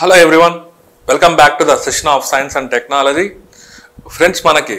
Hello everyone welcome back to the session of science and technology friends మనకి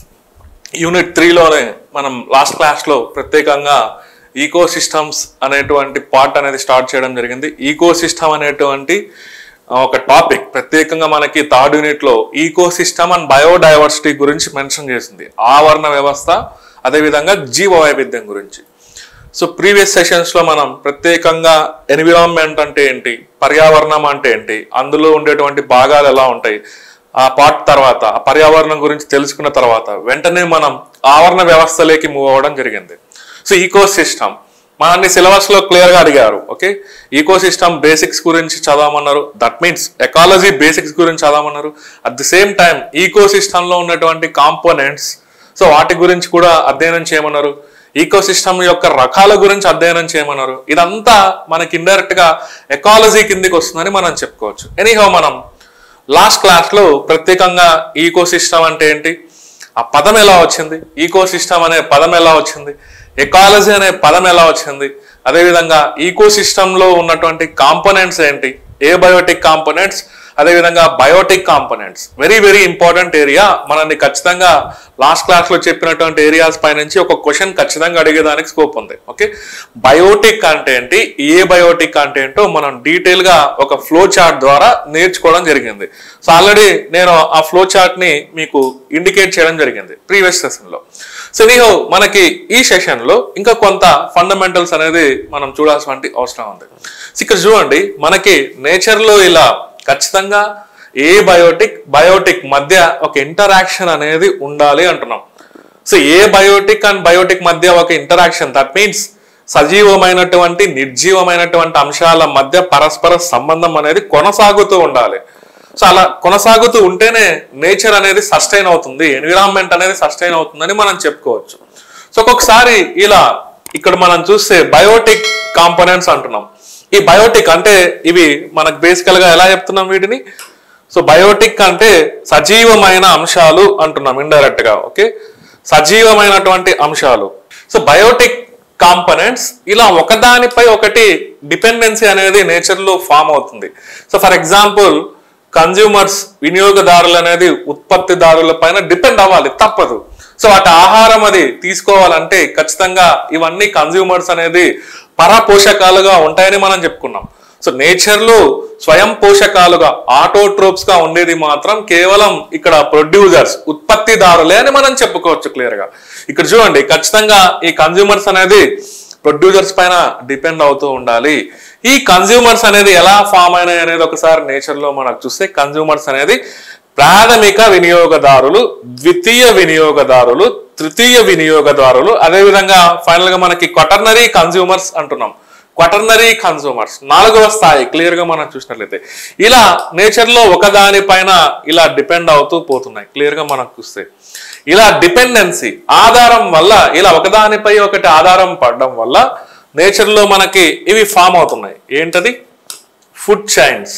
unit త్రీలోనే మనం last క్లాస్లో ప్రత్యేకంగా ఈకో సిస్టమ్స్ అనేటువంటి పార్ట్ అనేది స్టార్ట్ చేయడం జరిగింది ఈకో సిస్టమ్ అనేటువంటి ఆ, ఒక టాపిక్ ప్రత్యేకంగా మనకి థర్డ్ యూనిట్లో ఈకో సిస్టమ్ అండ్ బయోడైవర్సిటీ గురించి మెన్షన్ చేసింది ఆవరణ వ్యవస్థ అదేవిధంగా జీవ వైవిధ్యం గురించి సో ప్రీవియస్ సెషన్స్ లో మనం ప్రత్యేకంగా ఎన్విరాన్మెంట్ అంటే ఏంటి పర్యావరణం అంటే ఏంటి అందులో ఉండేటువంటి భాగాలు ఎలా ఉంటాయి ఆ పార్ట్ తర్వాత ఆ పర్యావరణం గురించి తెలుసుకున్న తర్వాత వెంటనే మనం ఆవరణ వ్యవస్థలోకి మూవ్ అవ్వడం జరిగింది సో ఈకో సిస్టమ్ మనల్ని సిలబస్ లో క్లియర్ గా అడిగారు ఓకే ఈకో సిస్టమ్ బేసిక్స్ గురించి చదవమన్నారు దట్ మీన్స్ ఎకాలజీ బేసిక్స్ గురించి చదవమన్నారు at the same time ecosystem లో ఉన్నటువంటి కాంపోనెంట్స్ సో వాటి గురించి కూడా అధ్యయనం చేయమన్నారు ఈకో సిస్టమ్ యొక్క రకాల గురించి అధ్యయనం చేయమన్నారు ఇదంతా మనకి ఇండైరెక్ట్ గా ఎకాలజీ కిందికి వస్తుందని మనం చెప్పుకోవచ్చు ఎనీహో మనం లాస్ట్ క్లాస్ లో ప్రత్యేకంగా ఈకో సిస్టమ్ అంటే ఏంటి ఆ పదం ఎలా వచ్చింది ఈకో సిస్టమ్ అనే పదం ఎలా వచ్చింది ఎకాలజీ అనే పదం ఎలా వచ్చింది అదేవిధంగా ఈకో లో ఉన్నటువంటి కాంపోనెంట్స్ ఏంటి ఏ బయోటిక్ కాంపోనెంట్స్ అదేవిధంగా biotic components very very important area మనల్ని ఖచ్చితంగా లాస్ట్ క్లాస్ లో చెప్పినటువంటి ఏరియాస్ పై నుంచి ఒక క్వశ్చన్ ఖచ్చితంగా అడిగేదానికి స్కోప్ ఉంది ఓకే బయోటిక్ అంటే ఏంటి ఏ బయోటిక్ అంటే ఏంటో మనం డీటెయిల్ గా ఒక ఫ్లో చార్ట్ ద్వారా నేర్చుకోవడం జరిగింది సో ఆల్రెడీ నేను ఆ ఫ్లో చార్ట్ ని మీకు ఇండికేట్ చేయడం జరిగింది ప్రీవియస్ సెషన్ లో సో నీహో మనకి ఈ సెషన్ లో ఇంకా కొంత ఫండమెంటల్స్ అనేది మనం చూడాల్సిన అవసరం ఉంది సో ఇక్కడ చూడండి మనకి నేచర్ లో ఇలా ఖచ్చితంగా ఏ బయోటిక్ బయోటిక్ మధ్య ఒక ఇంటరాక్షన్ అనేది ఉండాలి అంటున్నాం so abiotic and biotic మధ్య ఒక ఇంటరాక్షన్ దట్ మీన్స్ సజీవమైనటువంటి నిర్జీవమైనటువంటి అంశాల మధ్య పరస్పర సంబంధం అనేది కొనసాగుతూ ఉండాలి సో అలా కొనసాగుతూ ఉంటేనే నేచర్ అనేది సస్టైన్ అవుతుంది ఎన్విరాన్మెంట్ అనేది సస్టైన్ అవుతుందని మనం చెప్పుకోవచ్చు సో ఒక్కొక్కసారి ఇలా ఇక్కడ మనం చూస్తే బయోటిక్ కాంపోనెంట్స్ అంటున్నాం ఈ బయోటిక్ అంటే ఇవి మనకు బేసికల్ గా ఎలా చెప్తున్నాం వీటిని సో బయోటిక్ అంటే సజీవమైన అంశాలు అంటున్నాం ఇండైరెక్ట్ గా ఓకే సజీవమైనటువంటి అంశాలు సో బయోటిక్ కాంపనెంట్స్ ఇలా ఒకదానిపై ఒకటి డిపెండెన్సీ అనేది నేచర్ లో ఫామ్ అవుతుంది సో ఫర్ ఎగ్జాంపుల్ కన్జ్యూమర్స్ వినియోగదారులు అనేది ఉత్పత్తిదారుల పైన డిపెండ్ అవ్వాలి తప్పదు సో వాటి ఆహారం అది తీసుకోవాలంటే ఖచ్చితంగా ఇవన్నీ కన్జ్యూమర్స్ అనేది పరపోషకాలుగా ఉంటాయని మనం చెప్పుకున్నాం సో నేచర్ లో స్వయం పోషకాలుగా ఆటోట్రోప్స్ గా ఉండేది మాత్రం కేవలం ఇక్కడ ప్రొడ్యూసర్స్ ఉత్పత్తిదారులే అని మనం చెప్పుకోవచ్చు క్లియర్ గా ఇక్కడ చూడండి ఖచ్చితంగా ఈ కన్జ్యూమర్స్ అనేది ప్రొడ్యూసర్స్ పైన డిపెండ్ అవుతూ ఉండాలి ఈ కన్జ్యూమర్స్ అనేది ఎలా ఫామ్ అయినాయి అనేది ఒకసారి నేచర్ లో మనకు చూస్తే కన్జ్యూమర్స్ అనేది ప్రాథమిక వినియోగదారులు ద్వితీయ వినియోగదారులు తృతీయ వినియోగదారులు అదేవిధంగా ఫైనల్ గా మనకి క్వటర్నరీ కన్జ్యూమర్స్ అంటున్నాం క్వటర్నరీ కన్జ్యూమర్స్ నాలుగవ స్థాయి క్లియర్ గా మనం చూసినట్లయితే ఇలా నేచర్ లో ఒకదానిపైన ఇలా డిపెండ్ అవుతూ పోతున్నాయి క్లియర్ గా మనం చూస్తే ఇలా డిపెండెన్సీ ఆధారం వల్ల ఇలా ఒకదానిపై ఒకటి ఆధారం పడడం వల్ల నేచర్ లో మనకి ఇవి ఫామ్ అవుతున్నాయి ఏంటది ఫుడ్ చైన్స్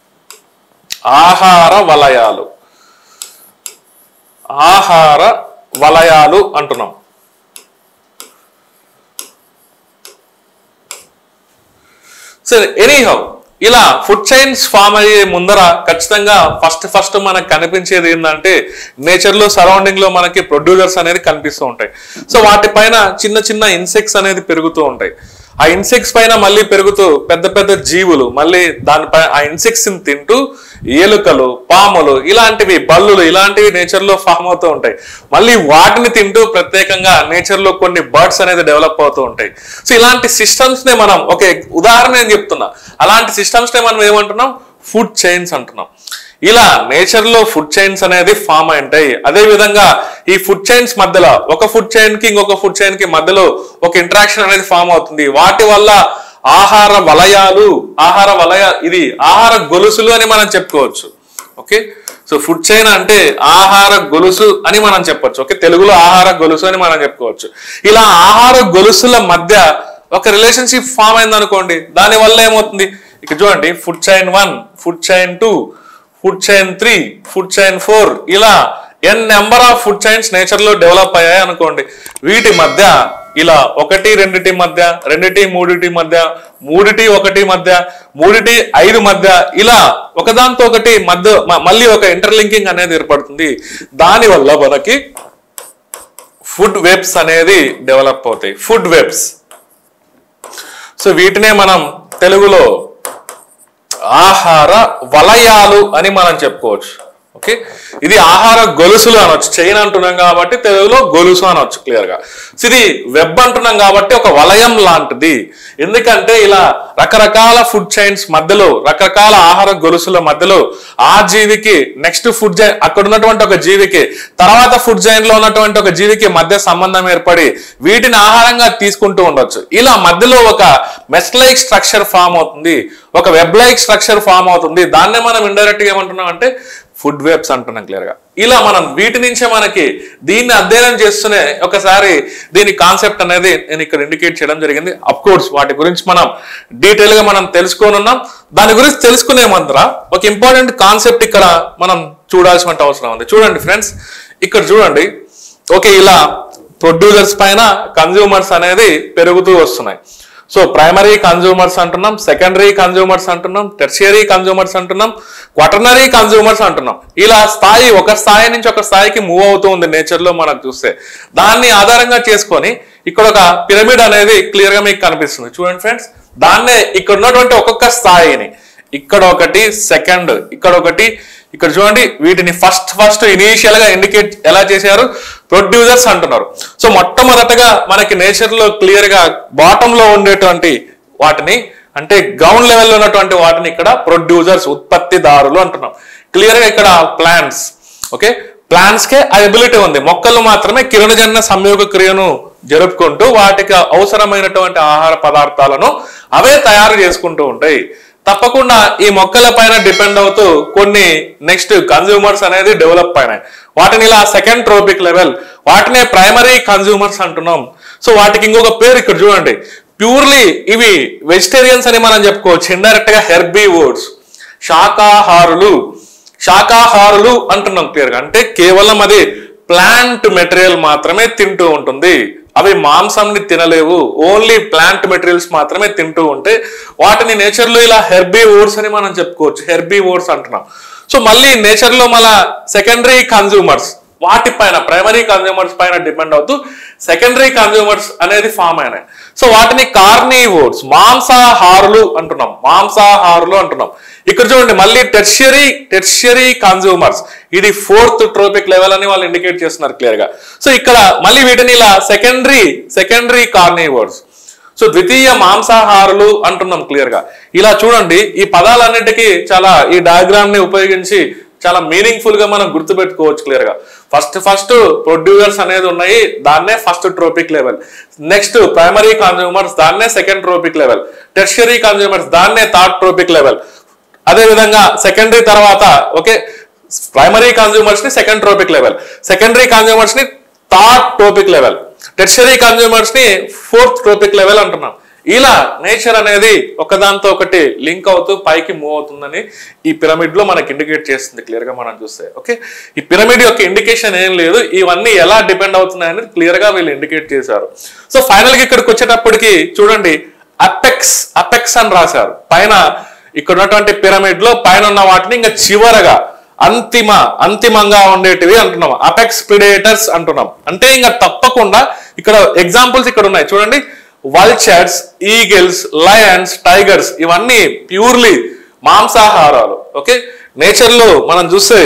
ఆహార వలయాలు ఆహార వలయాలు అంటున్నాం సరే ఎనీహౌ ఇలా ఫుడ్ చైన్స్ ఫామ్ అయ్యే ముందర ఖచ్చితంగా ఫస్ట్ ఫస్ట్ మనకు కనిపించేది ఏంటంటే నేచర్ లో సరౌండింగ్ లో మనకి ప్రొడ్యూసర్స్ అనేది కనిపిస్తూ ఉంటాయి సో వాటిపైన చిన్న చిన్న ఇన్సెక్ట్స్ అనేది పెరుగుతూ ఉంటాయి ఆ ఇన్సెక్ట్స్ పైన మళ్ళీ పెరుగుతూ పెద్ద పెద్ద జీవులు మళ్ళీ దానిపై ఆ ఇన్సెక్ట్స్ ని తింటూ ఏలుకలు పాములు ఇలాంటివి బల్లులు ఇలాంటివి నేచర్ లో ఫామ్ అవుతూ ఉంటాయి మళ్ళీ వాటిని తింటూ ప్రత్యేకంగా నేచర్ లో కొన్ని బర్డ్స్ అనేది డెవలప్ అవుతూ ఉంటాయి సో ఇలాంటి సిస్టమ్స్ నే మనం ఒక ఉదాహరణ నేను చెప్తున్నా అలాంటి సిస్టమ్స్ నే మనం ఏమంటున్నాం ఫుడ్ చైన్స్ అంటున్నాం ఇలా నేచర్ లో ఫుడ్ చైన్స్ అనేది ఫామ్ అయింటాయి అదే విధంగా ఈ ఫుడ్ చైన్స్ మధ్యలో ఒక ఫుడ్ చైన్ కి ఇంకొక ఫుడ్ చైన్ కి మధ్యలో ఒక ఇంటరాక్షన్ అనేది ఫామ్ అవుతుంది వాటి వల్ల ఆహార వలయాలు ఆహార వలయ ఇది ఆహార గొలుసులు అని మనం చెప్పుకోవచ్చు ఓకే సో ఫుడ్ చైన్ అంటే ఆహార గొలుసు అని మనం చెప్పొచ్చు ఓకే తెలుగులో ఆహార గొలుసు అని మనం చెప్పుకోవచ్చు ఇలా ఆహార గొలుసుల మధ్య ఒక రిలేషన్షిప్ ఫామ్ అయింది అనుకోండి దాని వల్ల ఏమవుతుంది ఇక చూడండి food chain one food chain two food chain three food chain four ఇలా n number of food chains nature లో డెవలప్ అయ్యాయి అనుకోండి వీటి మధ్య ఇలా ఒకటి రెండిటి మధ్య రెండిటి మూడిటి మధ్య మూడిటి ఒకటి మధ్య మూడిటి ఐదు మధ్య ఇలా ఒకదాంతో ఒకటి మధ్య మ- మళ్ళీ ఒక ఇంటర్లింకింగ్ అనేది ఏర్పడుతుంది దానివల్ల మనకి ఫుడ్ వెబ్స్ అనేది డెవలప్ అవుతాయి ఫుడ్ వెబ్స్ సో వీటినే మనం తెలుగులో ఆహార వలయాలు అని మనం చెప్పుకోవచ్చు ఓకే ఇది ఆహార గొలుసులు అనొచ్చు చైన్ అంటున్నాం కాబట్టి తెలుగులో గొలుసు అనొచ్చు క్లియర్ గా సో ఇది వెబ్ అంటున్నాం కాబట్టి ఒక వలయం లాంటిది ఎందుకంటే ఇలా రకరకాల ఫుడ్ చైన్స్ మధ్యలో రకరకాల ఆహార గొలుసుల మధ్యలో ఆ జీవికి నెక్స్ట్ ఫుడ్ చైన్ అక్కడ ఉన్నటువంటి ఒక జీవికి తర్వాత ఫుడ్ చైన్ లో ఉన్నటువంటి ఒక జీవికి మధ్య సంబంధం ఏర్పడి వీటిని ఆహారంగా తీసుకుంటూ ఉండొచ్చు ఇలా మధ్యలో ఒక మెస్ లైక్ స్ట్రక్చర్ ఫామ్ అవుతుంది ఒక వెబ్ లైక్ స్ట్రక్చర్ ఫామ్ అవుతుంది దాన్నే మనం ఇండైరెక్ట్ గా ఏమంటున్నాం అంటే ఫుడ్ వెబ్స్ అంటున్నాం క్లియర్ గా ఇలా మనం వీటి నుంచే మనకి దీన్ని అధ్యయనం చేస్తూనే ఒకసారి దీని కాన్సెప్ట్ అనేది నేను ఇక్కడ ఇండికేట్ చేయడం జరిగింది అఫ్ కోర్స్ వాటి గురించి మనం డీటెయిల్ గా మనం తెలుసుకోనున్నాం దాని గురించి తెలుసుకునే మంత్ర ఒక ఇంపార్టెంట్ కాన్సెప్ట్ ఇక్కడ మనం చూడాల్సిన అవసరం ఉంది చూడండి ఫ్రెండ్స్ ఇక్కడ చూడండి ఓకే ఇలా ప్రొడ్యూసర్స్ పైన కన్జ్యూమర్స్ అనేది పెరుగుతూ వస్తున్నాయి సో ప్రైమరీ కన్జ్యూమర్స్ అంటున్నాం సెకండరీ కన్జ్యూమర్స్ అంటున్నాం టెర్షియరీ కన్జ్యూమర్స్ అంటున్నాం క్వాటర్నరీ కన్జ్యూమర్స్ అంటున్నాం ఇలా స్థాయి ఒక స్థాయి నుంచి ఒక స్థాయికి మూవ్ అవుతూ ఉంది నేచర్ లో మనకు చూస్తే దాన్ని ఆధారంగా చేసుకొని ఇక్కడ ఒక పిరమిడ్ అనేది క్లియర్ గా మీకు కనిపిస్తుంది చూడండి ఫ్రెండ్స్ దాన్నే ఇక్కడ ఉన్నటువంటి ఒక్కొక్క స్థాయిని ఇక్కడ ఒకటి సెకండ్ ఇక్కడ ఒకటి ఇక్కడ చూడండి వీటిని ఫస్ట్ ఫస్ట్ ఇనీషియల్ గా ఇండికేట్ ఎలా చేశారు ప్రొడ్యూసర్స్ అంటున్నారు సో మొట్టమొదటగా మనకి నేచర్ లో క్లియర్ గా బాటమ్ లో ఉండేటువంటి వాటిని అంటే గ్రౌండ్ లెవెల్లో ఉన్నటువంటి వాటిని ఇక్కడ ప్రొడ్యూసర్స్ ఉత్పత్తిదారులు అంటున్నాం క్లియర్ గా ఇక్కడ ప్లాంట్స్ ఓకే ప్లాంట్స్ కే ఆ ఎబిలిటీ ఉంది మొక్కలు మాత్రమే కిరణజన్య సంయోగ క్రియను జరుపుకుంటూ వాటికి అవసరమైనటువంటి ఆహార పదార్థాలను అవే తయారు చేసుకుంటూ ఉంటాయి తప్పకుండా ఈ మొక్కల పైన డిపెండ్ అవుతూ కొన్ని నెక్స్ట్ కన్జ్యూమర్స్ అనేది డెవలప్ అయినాయి వాటిని ఇలా సెకండ్ ట్రోపిక్ లెవెల్ వాటినే ప్రైమరీ కన్జ్యూమర్స్ అంటున్నాం సో వాటికి ఇంకొక పేరు ఇక్కడ చూడండి ప్యూర్లీ ఇవి వెజిటేరియన్స్ అని మనం చెప్పుకోవచ్చు ఇండైరెక్ట్ గా హెర్బీ వర్డ్స్ శాకాహారులు శాకాహారులు అంటున్నాం క్లియర్గా అంటే కేవలం అది ప్లాంట్ మెటీరియల్ మాత్రమే తింటూ ఉంటుంది అవి మాంసంని తినలేవు ఓన్లీ ప్లాంట్ మెటీరియల్స్ మాత్రమే తింటూ ఉంటే వాటిని నేచర్ లో ఇలా హెర్బీ ఓర్స్ అని మనం చెప్పుకోవచ్చు హెర్బీ ఓర్స్ అంటున్నాం సో మళ్ళీ నేచర్ లో మన సెకండరీ కన్జ్యూమర్స్ వాటి పైన ప్రైమరీ కన్జ్యూమర్స్ పైన డిపెండ్ అవుతూ సెకండరీ కన్జ్యూమర్స్ అనేది ఫామ్ అయినాయి సో వాటిని కార్నీవోర్స్ మాంసాహారులు అంటున్నాం మాంసాహారులు అంటున్నాం ఇక్కడ చూడండి మళ్ళీ టెర్షియరీ టెర్షియరీ కన్జ్యూమర్స్ ఇది ఫోర్త్ ట్రోపిక్ లెవెల్ అని వాళ్ళు ఇండికేట్ చేస్తున్నారు క్లియర్ గా సో ఇక్కడ మళ్ళీ వీటిని ఇలా సెకండరీ సెకండరీ కార్నీవర్స్ సో ద్వితీయ మాంసాహారులు అంటున్నాం క్లియర్ గా ఇలా చూడండి ఈ పదాలన్నిటికీ చాలా ఈ డయాగ్రామ్ ని ఉపయోగించి చాలా మీనింగ్ఫుల్ గా మనం గుర్తుపెట్టుకోవచ్చు క్లియర్ గా ఫస్ట్ ఫస్ట్ ప్రొడ్యూసర్స్ అనేది ఉన్నాయి దాన్నే first trophic level next primary consumers దాన్నే second trophic level tertiary consumers దాన్నే థర్డ్ ట్రోపిక్ లెవెల్ అదే విధంగా సెకండరీ తర్వాత ఓకే ప్రైమరీ కన్జ్యూమర్స్ ని second trophic level secondary consumers ని third trophic level tertiary consumers ని ఫోర్త్ ట్రోపిక్ లెవెల్ అంటున్నాం ఇలా నేచర్ అనేది ఒకదాంతో ఒకటి లింక్ అవుతూ పైకి మూవ్ అవుతుందని ఈ పిరమిడ్ లో మనకి ఇండికేట్ చేస్తుంది క్లియర్ గా మనం చూస్తే ఓకే ఈ పిరమిడ్ యొక్క ఇండికేషన్ ఏం లేదు ఇవన్నీ ఎలా డిపెండ్ అవుతున్నాయి అనేది క్లియర్ గా వీళ్ళు ఇండికేట్ చేశారు సో ఫైనల్ గా ఇక్కడికి వచ్చేటప్పటికి చూడండి అపెక్స్ అపెక్స్ అని రాశారు పైన ఇక్కడ ఉన్నటువంటి పిరమిడ్ లో పైన ఉన్న వాటిని ఇంకా చివరగా అంతిమ అంతిమంగా ఉండేటివి అంటున్నాం అపెక్స్ ప్రిడేటర్స్ అంటున్నాం అంటే ఇంకా తప్పకుండా ఇక్కడ ఎగ్జాంపుల్స్ ఇక్కడ ఉన్నాయి చూడండి వల్చర్స్ ఈగిల్స్ లయన్స్ టైగర్స్ ఇవన్నీ ప్యూర్లీ మాంసాహారాలు ఓకే నేచర్ లో మనం చూస్తే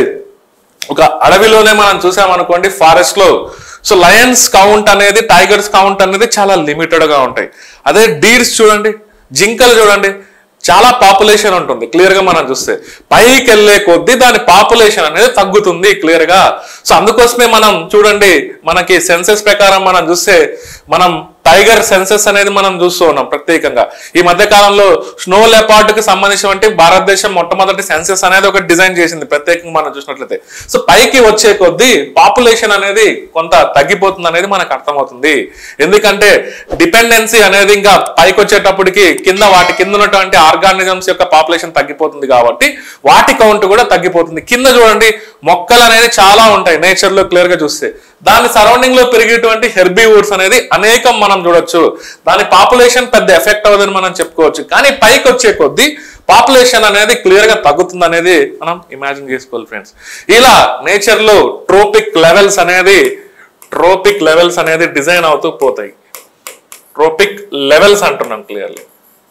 ఒక అడవిలోనే మనం చూసామనుకోండి ఫారెస్ట్ లో సో లయన్స్ కౌంట్ అనేది టైగర్స్ కౌంట్ అనేది చాలా లిమిటెడ్ గా ఉంటాయి అదే డీర్స్ చూడండి జింకలు చూడండి చాలా పాపులేషన్ ఉంటుంది క్లియర్ గా మనం చూస్తే పైకి వెళ్ళే కొద్దీ దాని పాపులేషన్ అనేది తగ్గుతుంది క్లియర్ గా సో అందుకోసమే మనం చూడండి మనకి సెన్సెస్ ప్రకారం మనం చూస్తే మనం టైగర్ సెన్సెస్ అనేది మనం చూస్తూ ఉన్నాం ప్రత్యేకంగా ఈ మధ్య కాలంలో స్నో లెపార్డ్ కి సంబంధించిన భారతదేశం మొట్టమొదటి సెన్సెస్ అనేది ఒక డిజైన్ చేసింది ప్రత్యేకంగా మనం చూసినట్లయితే సో పైకి వచ్చే కొద్దీ పాపులేషన్ అనేది కొంత తగ్గిపోతుంది అనేది మనకు అర్థమవుతుంది ఎందుకంటే డిపెండెన్సీ అనేది ఇంకా పైకి వచ్చేటప్పటికి కింద వాటి కింద ఉన్నటువంటి ఆర్గానిజమ్స్ యొక్క పాపులేషన్ తగ్గిపోతుంది కాబట్టి వాటి కౌంట్ కూడా తగ్గిపోతుంది కింద చూడండి మొక్కలు అనేది చాలా ఉంటాయి నేచర్ లో క్లియర్ గా చూస్తే దాని సరౌండింగ్ లో పెరిగేటువంటి హెర్బీవుడ్స్ అనేది అనేకం మనం చూడొచ్చు దాని పాపులేషన్ పెద్ద ఎఫెక్ట్ అవ్వదని మనం చెప్పుకోవచ్చు కానీ పైకి వచ్చే కొద్దీ పాపులేషన్ అనేది క్లియర్ గా తగ్గుతుంది అనేది మనం ఇమాజిన్ చేసుకోవాలి ఫ్రెండ్స్ ఇలా నేచర్ లో ట్రోపిక్ లెవెల్స్ అనేది ట్రోపిక్ లెవెల్స్ అనేది డిజైన్ అవుతూ పోతాయి ట్రోపిక్ లెవెల్స్ అంటున్నాం క్లియర్లీ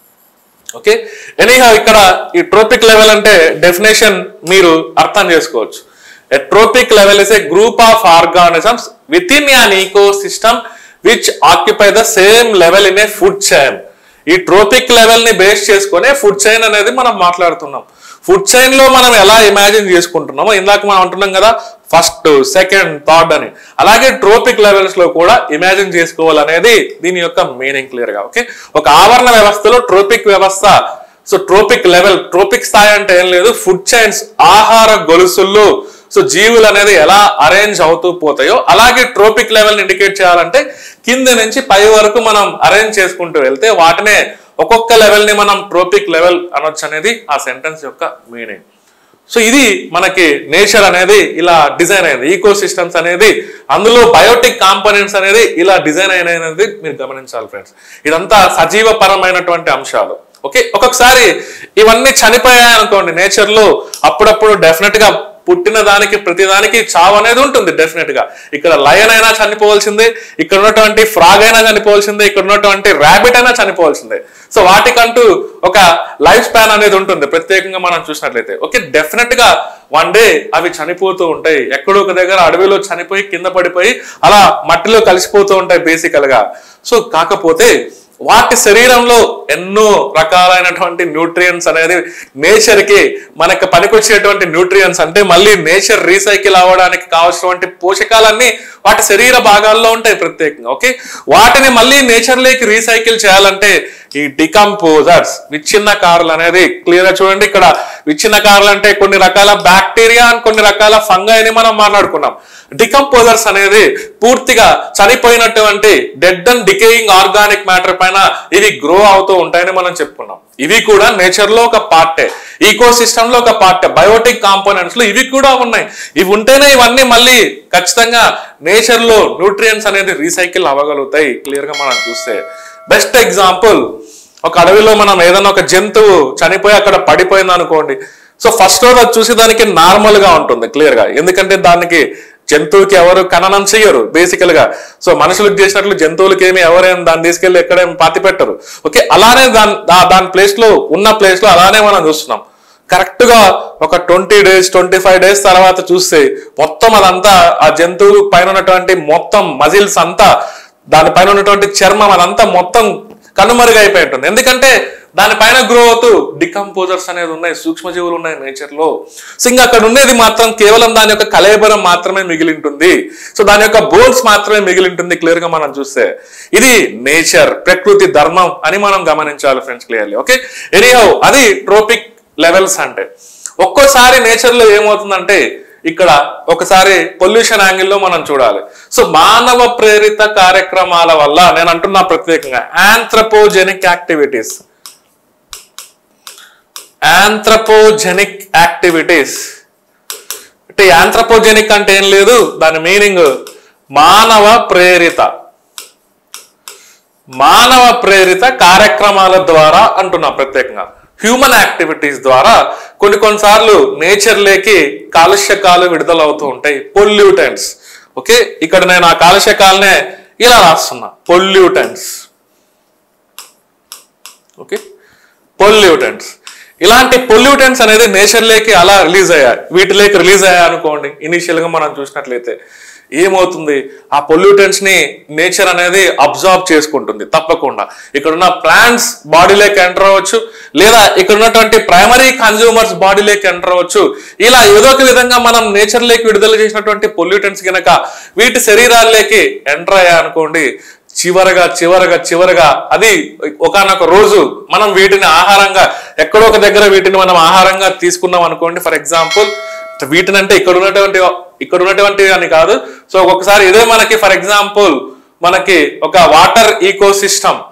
ఓకే ఎనీహా ఇక్కడ ఈ ట్రోపిక్ లెవెల్ అంటే డెఫినేషన్ మీరు అర్థం చేసుకోవచ్చు a trophic level is a group of organisms within an ecosystem which occupy the same level in a food chain ఈ ట్రోపిక్ లెవెల్ ని base చేసుకొని food chain అనేది మనం మాట్లాడుతున్నాం ఫుడ్ చైన్ లో మనం ఎలా ఇమాజిన్ చేసుకుంటున్నామో ఇందాక మనం అంటున్నాం కదా ఫస్ట్ సెకండ్ థర్డ్ అని అలాగే ట్రోపిక్ లెవెల్స్ లో కూడా ఇమాజిన్ చేసుకోవాలనేది దీని యొక్క మీనింగ్ క్లియర్ గా ఓకే ఒక ఆవరణ వ్యవస్థలో ట్రోపిక్ వ్యవస్థ సో ట్రోపిక్ లెవెల్ ట్రోపిక్ స్థాయి అంటే ఏం లేదు ఫుడ్ చైన్స్ ఆహార గొలుసుల్లో సో జీవులు అనేది ఎలా అరేంజ్ అవుతూ పోతాయో అలాగే ట్రోపిక్ లెవెల్ ఇండికేట్ చేయాలంటే కింద నుంచి పై వరకు మనం అరేంజ్ చేసుకుంటూ వెళ్తే వాటినే ఒక్కొక్క లెవెల్ ని మనం ట్రోపిక్ లెవెల్ అనొచ్చు అనేది ఆ సెంటెన్స్ యొక్క మీనింగ్ సో ఇది మనకి నేచర్ అనేది ఇలా డిజైన్ అయింది ఈకో సిస్టమ్స్ అనేది అందులో బయోటిక్ కాంపోనెంట్స్ అనేది ఇలా డిజైన్ అయినది మీరు గమనించాలి ఫ్రెండ్స్ ఇదంతా సజీవ పరమైనటువంటి అంశాలు ఓకే ఒక్కొక్కసారి ఇవన్నీ చనిపోయాయి అనుకోండి నేచర్ లో అప్పుడప్పుడు డెఫినెట్ గా పుట్టిన దానికి ప్రతి దానికి చావు అనేది ఉంటుంది డెఫినెట్ గా ఇక్కడ లయన్ అయినా చనిపోవాల్సిందే ఇక్కడ ఉన్నటువంటి ఫ్రాగ్ అయినా చనిపోవాల్సిందే ఇక్కడ ఉన్నటువంటి ర్యాబిట్ అయినా చనిపోవాల్సిందే సో వాటికంటూ ఒక లైఫ్ స్పాన్ అనేది ఉంటుంది ప్రత్యేకంగా మనం చూసినట్లయితే ఓకే డెఫినెట్ గా వన్ డే అవి చనిపోతూ ఉంటాయి ఎక్కడో ఒక దగ్గర అడవిలో చనిపోయి కింద పడిపోయి అలా మట్టిలో కలిసిపోతూ ఉంటాయి బేసికల్ గా సో కాకపోతే వాటి శరీరంలో ఎన్నో రకాలైనటువంటి న్యూట్రియన్స్ అనేది నేచర్ కి మనకు పనికొచ్చేటువంటి న్యూట్రియన్స్ అంటే మళ్ళీ నేచర్ రీసైకిల్ అవ్వడానికి కావాల్సినటువంటి పోషకాలన్నీ వాటి శరీర భాగాల్లో ఉంటాయి ప్రత్యేకంగా ఓకే వాటిని మళ్ళీ నేచర్ లేకి రీసైకిల్ చేయాలంటే ఈ డికంపోజర్స్ విచ్ఛిన్నకారులు అనేది క్లియర్ గా చూడండి ఇక్కడ విచ్ఛిన్నకారులు అంటే కొన్ని రకాల బ్యాక్టీరియా అని కొన్ని రకాల ఫంగై అని మనం మాట్లాడుకున్నాం డికంపోజర్స్ అనేది పూర్తిగా చనిపోయినటువంటి dead and decaying organic matter పైన ఇవి గ్రో అవుతూ ఉంటాయని మనం చెప్పుకున్నాం ఇవి కూడా నేచర్ లో ఒక పార్టే ఈకో సిస్టమ్ లో ఒక పార్టే బయోటిక్ కాంపోనెంట్స్ లో ఇవి కూడా ఉన్నాయి ఇవి ఉంటేనే ఇవన్నీ మళ్ళీ ఖచ్చితంగా నేచర్ లో న్యూట్రియన్స్ అనేది రీసైకిల్ అవ్వగలుగుతాయి క్లియర్ గా మనం చూస్తే బెస్ట్ ఎగ్జాంపుల్ ఒక అడవిలో మనం ఏదైనా ఒక జంతువు చనిపోయి అక్కడ పడిపోయింది అనుకోండి సో ఫస్ట్ రోజు అది చూసేదానికి నార్మల్ గా ఉంటుంది క్లియర్ గా ఎందుకంటే దానికి జంతువుకి ఎవరు ఖననం చెయ్యరు బేసికల్ గా సో మనుషులకు చేసినట్లు జంతువులకి ఏమి ఎవరైనా దాన్ని తీసుకెళ్లి ఎక్కడేమి పాతి పెట్టరు ఓకే అలానే దాని దా- దాని ప్లేస్ లో ఉన్న ప్లేస్ లో అలానే మనం చూస్తున్నాం కరెక్ట్ గా ఒక twenty days twenty five days తర్వాత చూస్తే మొత్తం అదంతా ఆ జంతువు పైన ఉన్నటువంటి మొత్తం మజిల్స్ అంతా దానిపైన ఉన్నటువంటి చర్మం అదంతా మొత్తం కనుమరుగైపోయి ఉంటుంది ఎందుకంటే దానిపైన గ్రో అవుతూ డికంపోజర్స్ అనేది ఉన్నాయి సూక్ష్మజీవులు ఉన్నాయి నేచర్ లో సో ఇంకా అక్కడ ఉండేది మాత్రం కేవలం దాని యొక్క కలేబరం మాత్రమే మిగిలి ఉంటుంది సో దాని యొక్క బోన్స్ మాత్రమే మిగిలి ఉంటుంది క్లియర్ గా మనం చూస్తే ఇది నేచర్ ప్రకృతి ధర్మం అని మనం గమనించాలి ఫ్రెండ్స్ క్లియర్లీ ఓకే ఎనీహౌ అది ట్రోపిక్ లెవెల్స్ అంటే ఒక్కోసారి నేచర్ లో ఏమవుతుందంటే ఇక్కడ ఒకసారి పొల్యూషన్ యాంగిల్లో మనం చూడాలి సో మానవ ప్రేరిత కార్యక్రమాల వల్ల నేను అంటున్నా ప్రత్యేకంగా ఆంథ్రపోజెనిక్ యాక్టివిటీస్ ఆంథ్రపోజెనిక్ యాక్టివిటీస్ అంటే ఆంథ్రపోజెనిక్ అంటే ఏం లేదు దాని మీనింగ్ మానవ ప్రేరిత మానవ ప్రేరిత కార్యక్రమాల ద్వారా అంటున్నా ప్రత్యేకంగా హ్యూమన్ యాక్టివిటీస్ ద్వారా కొన్ని కొన్నిసార్లు నేచర్ లేకి కాలుష్యకాలు విడుదలవుతూ ఉంటాయి పొల్యూటెంట్స్ ఓకే ఇక్కడ నేను ఆ కాలుష్యకాలనే ఇలా రాస్తున్నా పొల్యూటెంట్స్ ఓకే పొల్యూటెంట్స్ ఇలాంటి పొల్యూటెంట్స్ అనేది నేచర్ లేకి అలా రిలీజ్ అయ్యాయి వీటిలోకి రిలీజ్ అయ్యాయి అనుకోండి ఇనిషియల్ గా మనం చూసినట్లయితే ఏమవుతుంది ఆ పొల్యూటెంట్స్ ని నేచర్ అనేది అబ్జార్బ్ చేసుకుంటుంది తప్పకుండా ఇక్కడ ఉన్న ప్లాంట్స్ బాడీలోకి ఎంటర్ అవ్వచ్చు లేదా ఇక్కడ ఉన్నటువంటి ప్రైమరీ కన్జ్యూమర్స్ బాడీలోకి ఎంటర్ అవ్వచ్చు ఇలా ఏదో ఒక విధంగా మనం నేచర్ లేకి విడుదల చేసినటువంటి పొల్యూటెంట్స్ కనుక వీటి శరీరాల్లోకి ఎంటర్ అయ్యాయి అనుకోండి చివరగా చివరగా చివరగా అది ఒకనొక రోజు మనం వీటిని ఆహారంగా ఎక్కడో ఒక దగ్గర వీటిని మనం ఆహారంగా తీసుకున్నాం అనుకోండి ఫర్ ఎగ్జాంపుల్ వీటిని అంటే ఇక్కడ ఉన్నటువంటి ఇక్కడ ఉన్నటువంటి అని కాదు సో ఒక్కొక్కసారి ఇదే మనకి ఫర్ ఎగ్జాంపుల్ మనకి ఒక water ecosystem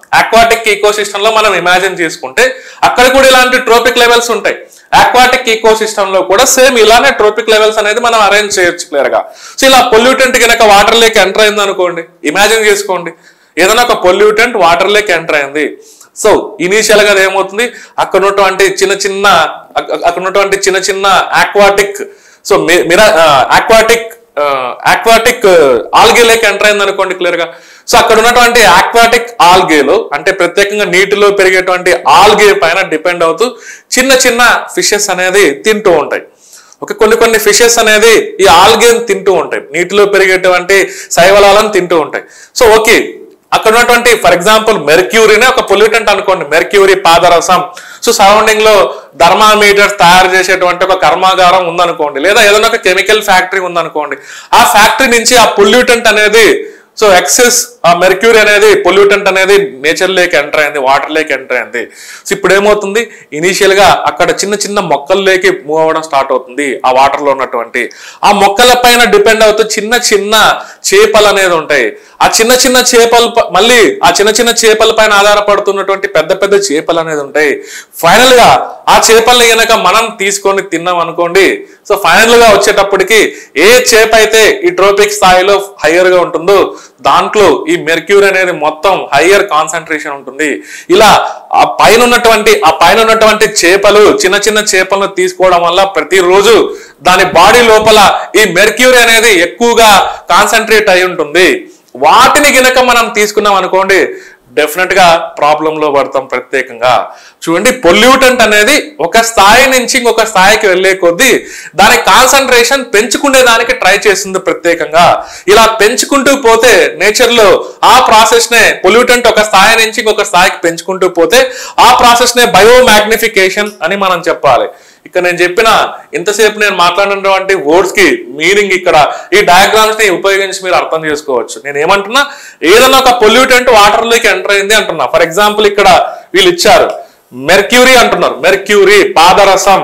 aquatic eco లో మనం ఇమాజిన్ చేసుకుంటే అక్కడ కూడా ఇలాంటి ట్రోపిక్ లెవెల్స్ ఉంటాయి ఆక్వాటిక్ ఈకో లో కూడా సేమ్ ఇలానే ట్రోపిక్ లెవెల్స్ అనేది మనం అరేంజ్ చేయొచ్చు క్లియర్ గా సో ఇలా పొల్యూటెంట్ కనుక వాటర్ లేక్ ఎంటర్ అయింది అనుకోండి ఇమాజిన్ చేసుకోండి ఏదైనా ఒక పొల్యూటెంట్ వాటర్ లేక్ ఎంటర్ అయింది సో ఇనీషియల్ గా అది ఏమవుతుంది అక్కడ ఉన్నటువంటి చిన్న చిన్న అక్క- అక్కడ ఉన్నటువంటి చిన్న చిన్న ఆక్వాటిక్ సో మిరా aquatic aquatic algae lake enter అయింది అనుకోండి క్లియర్ గా సో అక్కడ ఉన్నటువంటి ఆక్వాటిక్ ఆల్గేలో అంటే ప్రత్యేకంగా నీటిలో పెరిగేటువంటి ఆల్గే పైన డిపెండ్ అవుతూ చిన్న చిన్న ఫిషెస్ అనేది తింటూ ఉంటాయి ఓకే కొన్ని కొన్ని ఫిషెస్ అనేది ఈ ఆల్గేన్ తింటూ ఉంటాయి నీటిలో పెరిగేటువంటి శైవలాలను తింటూ ఉంటాయి సో ఓకే అక్కడ ఉన్నటువంటి ఫర్ ఎగ్జాంపుల్ మెర్క్యూరీనే ఒక పొల్యూటెంట్ అనుకోండి మెర్క్యూరీ పాదరసం సో సరౌండింగ్ లో థర్మామీటర్స్ తయారు చేసేటువంటి ఒక కర్మాగారం ఉందనుకోండి లేదా ఏదైనా ఒక కెమికల్ ఫ్యాక్టరీ ఉందనుకోండి ఆ ఫ్యాక్టరీ నుంచి ఆ పొల్యూటెంట్ అనేది సో ఎక్సెస్ ఆ మెర్క్యూరీ అనేది పొల్యూటెంట్ అనేది నేచర్ లేక్ ఎంటర్ అయింది వాటర్ లేక్ ఎంటర్ అయింది సో ఇప్పుడు ఏమవుతుంది ఇనీషియల్ గా అక్కడ చిన్న చిన్న మొక్కల్లోకి మూవ్ అవ్వడం స్టార్ట్ అవుతుంది ఆ వాటర్ లో ఉన్నటువంటి ఆ మొక్కల పైన డిపెండ్ అవుతూ చిన్న చిన్న చేపలు అనేది ఉంటాయి ఆ చిన్న చిన్న చేపలు ప- మళ్ళీ ఆ చిన్న చిన్న చేపల పైన ఆధారపడుతున్నటువంటి పెద్ద పెద్ద చేపలు అనేది ఉంటాయి ఫైనల్ గా ఆ చేపల్ని గనక మనం తీసుకొని తిన్నాం అనుకోండి సో ఫైనల్ గా వచ్చేటప్పటికి ఏ చేప అయితే ఈ ట్రోపిక్ స్థాయిలో హయ్యర్ గా ఉంటుందో దాంట్లో ఈ మెర్క్యూరీ అనేది మొత్తం హయ్యర్ కాన్సన్ట్రేషన్ ఉంటుంది ఇలా ఆ పైన ఉన్నటువంటి ఆ పైన ఉన్నటువంటి చేపలు చిన్న చిన్న చేపలను తీసుకోవడం వల్ల ప్రతిరోజు దాని బాడీ లోపల ఈ మెర్క్యూరీ అనేది ఎక్కువగా కాన్సన్ట్రేట్ అయి ఉంటుంది వాటిని గనక మనం తీసుకున్నాం అనుకోండి డెఫినెట్ గా ప్రాబ్లం లో పడతాం ప్రత్యేకంగా చూడండి పొల్యూటెంట్ అనేది ఒక స్థాయి నుంచి ఇంకొక స్థాయికి వెళ్ళే కొద్దీ దాని కాన్సన్ట్రేషన్ పెంచుకునే దానికి ట్రై చేస్తుంది ప్రత్యేకంగా ఇలా పెంచుకుంటూ పోతే నేచర్ లో ఆ ప్రాసెస్ నే పొల్యూటెంట్ ఒక స్థాయి నుంచి ఇంకొక స్థాయికి పెంచుకుంటూ పోతే ఆ ప్రాసెస్ నే బయోమాగ్నిఫికేషన్ అని మనం చెప్పాలి ఇక్కడ నేను చెప్పిన ఇంతసేపు నేను మాట్లాడినటువంటి వర్డ్స్ కి మీనింగ్ ఇక్కడ ఈ డయాగ్రామ్స్ ని ఉపయోగించి మీరు అర్థం చేసుకోవచ్చు నేను ఏమంటున్నా ఏదైనా ఒక పొల్యూటెంట్ వాటర్ లోకి ఎంటర్ అయింది అంటున్నా ఫర్ ఎగ్జాంపుల్ ఇక్కడ వీళ్ళు ఇచ్చారు మెర్క్యూరీ అంటున్నారు మెర్క్యూరీ పాదరసం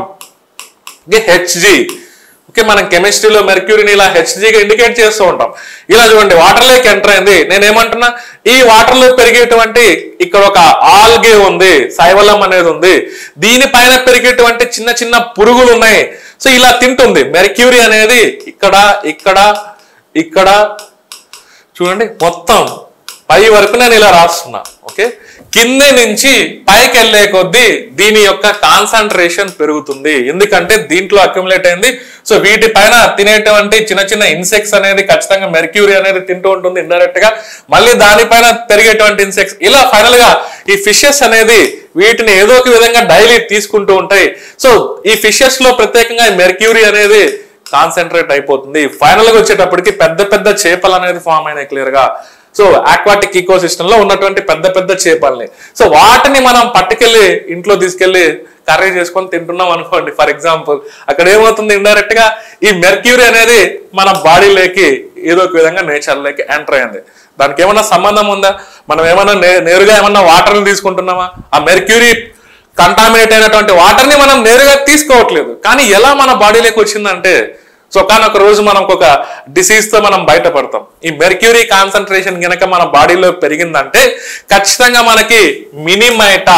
హెచ్జి ఓకే మనం కెమిస్ట్రీలో మెర్క్యూరీని ఇలా హెచ్జిగా ఇండికేట్ చేస్తూ ఉంటాం ఇలా చూడండి వాటర్ లేక్ ఎంటర్ అయింది నేను ఏమంటున్నా ఈ వాటర్ లో పెరిగేటువంటి ఇక్కడ ఒక ఆల్గే ఉంది సైవలం అనేది ఉంది దీనిపైన పెరిగేటువంటి చిన్న చిన్న పురుగులు ఉన్నాయి సో ఇలా తింటుంది మెర్క్యూరీ అనేది ఇక్కడ ఇక్కడ ఇక్కడ చూడండి మొత్తం పై వరకు నేను ఇలా రాస్తున్నా ఓకే కింద నుంచి పైకి వెళ్ళే కొద్దీ దీని యొక్క కాన్సన్ట్రేషన్ పెరుగుతుంది ఎందుకంటే దీంట్లో అక్యుములేట్ అయింది సో వీటి పైన తినేటువంటి చిన్న చిన్న ఇన్సెక్ట్స్ అనేది ఖచ్చితంగా మెర్క్యూరీ అనేది తింటూ ఉంటుంది ఇండైరెక్ట్ గా మళ్ళీ దానిపైన పెరిగేటువంటి ఇన్సెక్ట్స్ ఇలా ఫైనల్ గా ఈ ఫిషెస్ అనేది వీటిని ఏదో ఒక విధంగా డైలీ తీసుకుంటూ ఉంటాయి సో ఈ ఫిషెస్ లో ప్రత్యేకంగా ఈ మెర్క్యూరీ అనేది కాన్సన్ట్రేట్ అయిపోతుంది ఫైనల్ గా వచ్చేటప్పటికి పెద్ద పెద్ద చేపలు అనేది ఫామ్ అయినాయి క్లియర్ గా సో ఆక్వాటిక్ ఈకో సిస్టమ్ లో ఉన్నటువంటి పెద్ద పెద్ద చేపల్ని సో వాటిని మనం పట్టుకెళ్ళి ఇంట్లో తీసుకెళ్లి కర్రీ చేసుకొని తింటున్నాం అనుకోండి ఫర్ ఎగ్జాంపుల్ అక్కడ ఏమవుతుంది ఇండైరెక్ట్ గా ఈ మెర్క్యూరీ అనేది మన బాడీలోకి ఏదో ఒక విధంగా నేచర్ లోకి ఎంటర్ అయింది దానికి ఏమన్నా సంబంధం ఉందా మనం ఏమన్నా నే- నేరుగా ఏమన్నా వాటర్ తీసుకుంటున్నామా ఆ మెర్క్యూరీ కంటామినేట్ అయినటువంటి వాటర్ ని మనం నేరుగా తీసుకోవట్లేదు కానీ ఎలా మన బాడీలోకి వచ్చిందంటే సో ఒక రోజు మనం ఒక డిసీజ్ తో మనం బయటపడతాం ఈ మెర్క్యూరీ కాన్సన్ట్రేషన్ గనక మన బాడీలో పెరిగిందంటే ఖచ్చితంగా మనకి మినిమైటా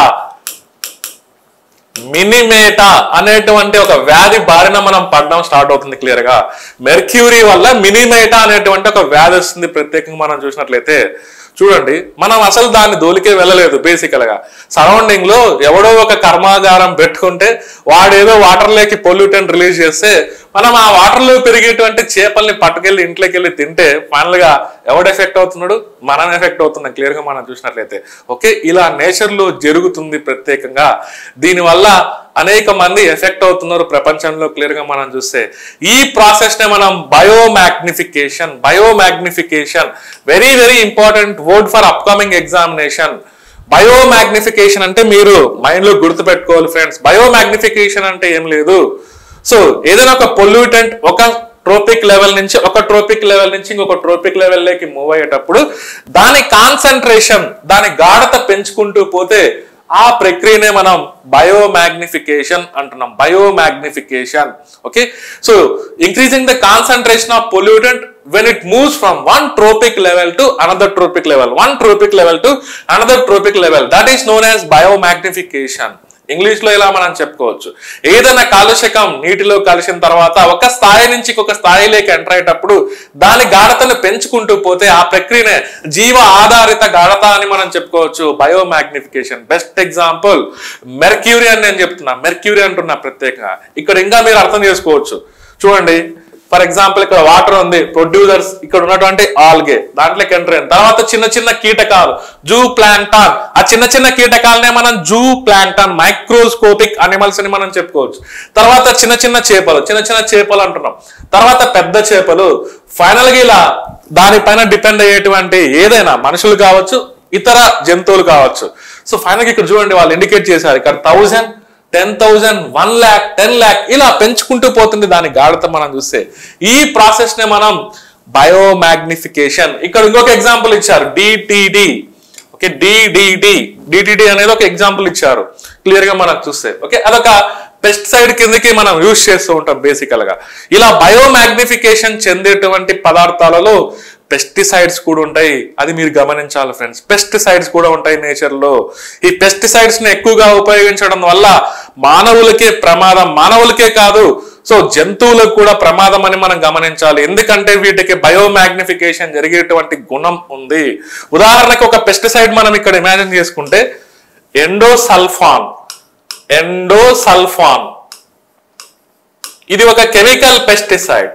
మినిమేటా అనేటువంటి ఒక వ్యాధి బారిన మనం పడడం స్టార్ట్ అవుతుంది క్లియర్ గా మెర్క్యూరీ వల్ల మినిమేటా అనేటువంటి ఒక వ్యాధి వస్తుంది ప్రత్యేకంగా మనం చూసినట్లయితే చూడండి మనం అసలు దాన్ని దోలికే వెళ్ళలేదు బేసికల్ గా సరౌండింగ్ లో ఎవడో ఒక కర్మాగారం పెట్టుకుంటే వాడేదో వాటర్ లేకి పొల్యూటెంట్ రిలీజ్ చేస్తే మనం ఆ వాటర్ లో పెరిగేటువంటి చేపల్ని పట్టుకెళ్ళి ఇంట్లోకి వెళ్ళి తింటే ఫైనల్ గా ఎవడు ఎఫెక్ట్ అవుతున్నాడు మనం ఎఫెక్ట్ అవుతున్నాం క్లియర్ గా మనం చూసినట్లయితే ఓకే ఇలా నేచర్ లో జరుగుతుంది ప్రత్యేకంగా దీనివల్ల అనేక మంది ఎఫెక్ట్ అవుతున్నారు ప్రపంచంలో క్లియర్ గా మనం చూస్తే ఈ ప్రాసెస్ నే మనం biomagnification biomagnification very very important word for upcoming examination biomagnification అంటే మీరు మైండ్ లో గుర్తుపెట్టుకోవాలి ఫ్రెండ్స్ బయోమాగ్నిఫికేషన్ అంటే ఏం లేదు సో ఏదైనా ఒక పొల్యూటెంట్ ఒక ట్రోపిక్ లెవెల్ నుంచి ఒక ట్రోపిక్ లెవెల్ నుంచి ఇంకొక ట్రోపిక్ లెవెల్లోకి మూవ్ అయ్యేటప్పుడు దాని కాన్సన్ట్రేషన్ దాని గాఢత పెంచుకుంటూ పోతే ఆ ప్రక్రియనే మనం బయోమాగ్నిఫికేషన్ అంటున్నాం biomagnification okay so increasing the concentration of pollutant when it moves from one trophic level to another trophic level one trophic level to another trophic level that is known as biomagnification English లో ఇలా మనం చెప్పుకోవచ్చు ఏదైనా కాలుష్యకం నీటిలో కలిసిన తర్వాత ఒక స్థాయి నుంచి ఇంకొక స్థాయిలోకి ఎంటర్ అయ్యేటప్పుడు దాని గాఢతను పెంచుకుంటూ పోతే ఆ ప్రక్రియనే జీవ ఆధారిత గాఢత అని మనం చెప్పుకోవచ్చు బయోమాగ్నిఫికేషన్ బెస్ట్ ఎగ్జాంపుల్ మెర్క్యూరీ అని నేను చెప్తున్నా మెర్క్యూరీ అంటున్నా ప్రత్యేకంగా ఇక్కడ ఇంకా మీరు అర్థం చేసుకోవచ్చు చూడండి ఫర్ ఎగ్జాంపుల్ ఇక్కడ వాటర్ ఉంది ప్రొడ్యూసర్స్ ఇక్కడ ఉన్నటువంటి ఆల్గే దాంట్లోకి ఎంటర్ అయింది తర్వాత చిన్న చిన్న కీటకాలు జూ ప్లాంటాన్ ఆ చిన్న చిన్న కీటకాలనే మనం జూ ప్లాంటాన్ మైక్రోస్కోపిక్ అనిమల్స్ అని మనం చెప్పుకోవచ్చు తర్వాత చిన్న చిన్న చేపలు చిన్న చిన్న చేపలు అంటున్నాం తర్వాత పెద్ద చేపలు ఫైనల్ గా ఇలా దానిపైన డిపెండ్ అయ్యేటువంటి ఏదైనా మనుషులు కావచ్చు ఇతర జంతువులు కావచ్చు సో ఫైనల్ గా ఇక్కడ చూడండి వాళ్ళు ఇండికేట్ చేశారు ఇక్కడ thousand ten thousand one lakh ten lakh ఇలా పెంచుకుంటూ పోతుంది దాని గాఢత మనం చూస్తే ఈ ప్రాసెస్ నే మనం బయోమాగ్నిఫికేషన్ ఇక్కడ ఇంకొక ఎగ్జాంపుల్ ఇచ్చారు డిటిడి ఓకే డిడిడి డిటిడి అనేది ఒక ఎగ్జాంపుల్ ఇచ్చారు క్లియర్ గా మనం చూస్తే ఓకే అదొక పెస్టిసైడ్ కిందకి మనం యూజ్ చేస్తూ ఉంటాం బేసికల్ గా ఇలా బయోమాగ్నిఫికేషన్ చెందేటువంటి పదార్థాలలో పెస్టిసైడ్స్ కూడా ఉంటాయి అది మీరు గమనించాలి ఫ్రెండ్స్ పెస్టిసైడ్స్ కూడా ఉంటాయి నేచర్ లో ఈ పెస్టిసైడ్స్ ని ఎక్కువగా ఉపయోగించడం వల్ల మానవులకే ప్రమాదం మానవులకే కాదు సో జంతువులకు కూడా ప్రమాదం అని మనం గమనించాలి ఎందుకంటే వీటికి బయోమాగ్నిఫికేషన్ జరిగేటువంటి గుణం ఉంది ఉదాహరణకు ఒక పెస్టిసైడ్ మనం ఇక్కడ ఇమాజిన్ చేసుకుంటే ఎండోసల్ఫాన్ ఎండోసల్ఫాన్ ఇది ఒక కెమికల్ పెస్టిసైడ్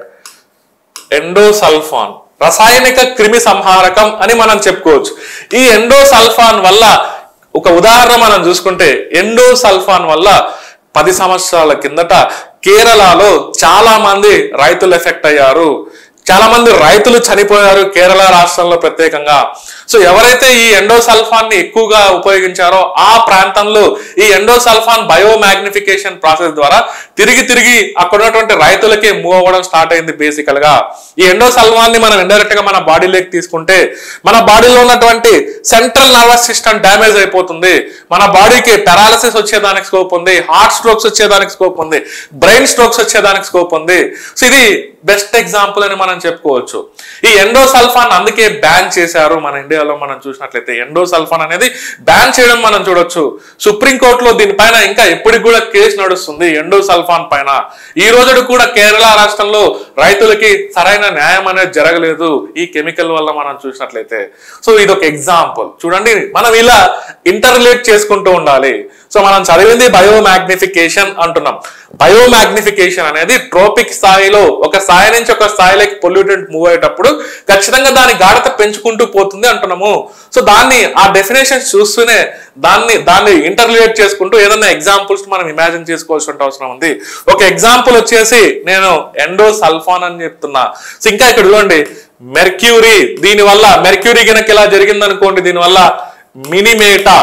ఎండోసల్ఫాన్ రసాయనిక క్రిమి సంహారకం అని మనం చెప్పుకోవచ్చు ఈ ఎండోసల్ఫాన్ వల్ల ఒక ఉదాహరణ మనం చూసుకుంటే ఎండోసల్ఫాన్ వల్ల పది సంవత్సరాల కిందట కేరళలో చాలా మంది రైతులు ఎఫెక్ట్ అయ్యారు చాలా మంది రైతులు చనిపోయారు కేరళ రాష్ట్రంలో ప్రత్యేకంగా సో ఎవరైతే ఈ ఎండోసల్ఫాన్ ని ఎక్కువగా ఉపయోగించారో ఆ ప్రాంతంలో ఈ ఎండోసల్ఫాన్ బయోమాగ్నిఫికేషన్ ప్రాసెస్ ద్వారా తిరిగి తిరిగి అక్కడ ఉన్నటువంటి రైతులకే మూవ్ అవ్వడం స్టార్ట్ అయింది బేసికల్ గా ఈ ఎండోసల్ఫాన్ ని మనం ఇండైరెక్ట్ గా మన బాడీలోకి తీసుకుంటే మన బాడీలో ఉన్నటువంటి సెంట్రల్ నర్వస్ సిస్టమ్ డ్యామేజ్ అయిపోతుంది మన బాడీకి పెరాలసిస్ వచ్చేదానికి స్కోప్ ఉంది హార్ట్ స్ట్రోక్స్ వచ్చేదానికి స్కోప్ ఉంది బ్రెయిన్ స్ట్రోక్స్ వచ్చేదానికి స్కోప్ ఉంది సో ఇది బెస్ట్ ఎగ్జాంపుల్ అని మనం చెప్పుకోవచ్చు ఈ ఎండోసల్ఫాన్ అందుకే బ్యాన్ చేశారు మన ఇండియాలో మనం చూసినట్లయితే ఎండోసల్ఫాన్ అనేది బ్యాన్ చేయడం మనం చూడొచ్చు సుప్రీంకోర్టులో దీనిపైన ఇంకా ఎప్పటికి కూడా కేసు నడుస్తుంది ఎండోసల్ఫాన్ పైన ఈ రోజు కూడా కేరళ రాష్ట్రంలో రైతులకి సరైన న్యాయం అనేది జరగలేదు ఈ కెమికల్ వల్ల మనం చూసినట్లయితే సో ఇది ఒక ఎగ్జాంపుల్ చూడండి మనం ఇలా ఇంటర్లేట్ చేసుకుంటూ ఉండాలి సో మనం చదివింది బయోమాగ్నిఫికేషన్ అంటున్నాం బయోమాగ్నిఫికేషన్ అనేది ట్రోపిక్ స్థాయిలో ఒక స్థాయి నుంచి ఒక స్థాయిలోకి పొల్యూటెంట్ మూవ్ అయ్యేటప్పుడు ఖచ్చితంగా దాని గాఢత పెంచుకుంటూ పోతుంది అంటున్నాము సో దాన్ని ఆ డెఫినేషన్స్ చూస్తూనే దాన్ని దాన్ని ఇంటర్లేట్ చేసుకుంటూ ఏదైనా ఎగ్జాంపుల్స్ మనం ఇమాజిన్ చేసుకోవాల్సిన అవసరం ఉంది ఒక ఎగ్జాంపుల్ వచ్చేసి నేను ఎండో సల్ఫాన్ అని చెప్తున్నా సో ఇంకా ఇక్కడ చూడండి మెర్క్యూరీ దీని వల్ల మెర్క్యూరీ కనుక ఇలా జరిగింది అనుకోండి దీనివల్ల మినిమేటా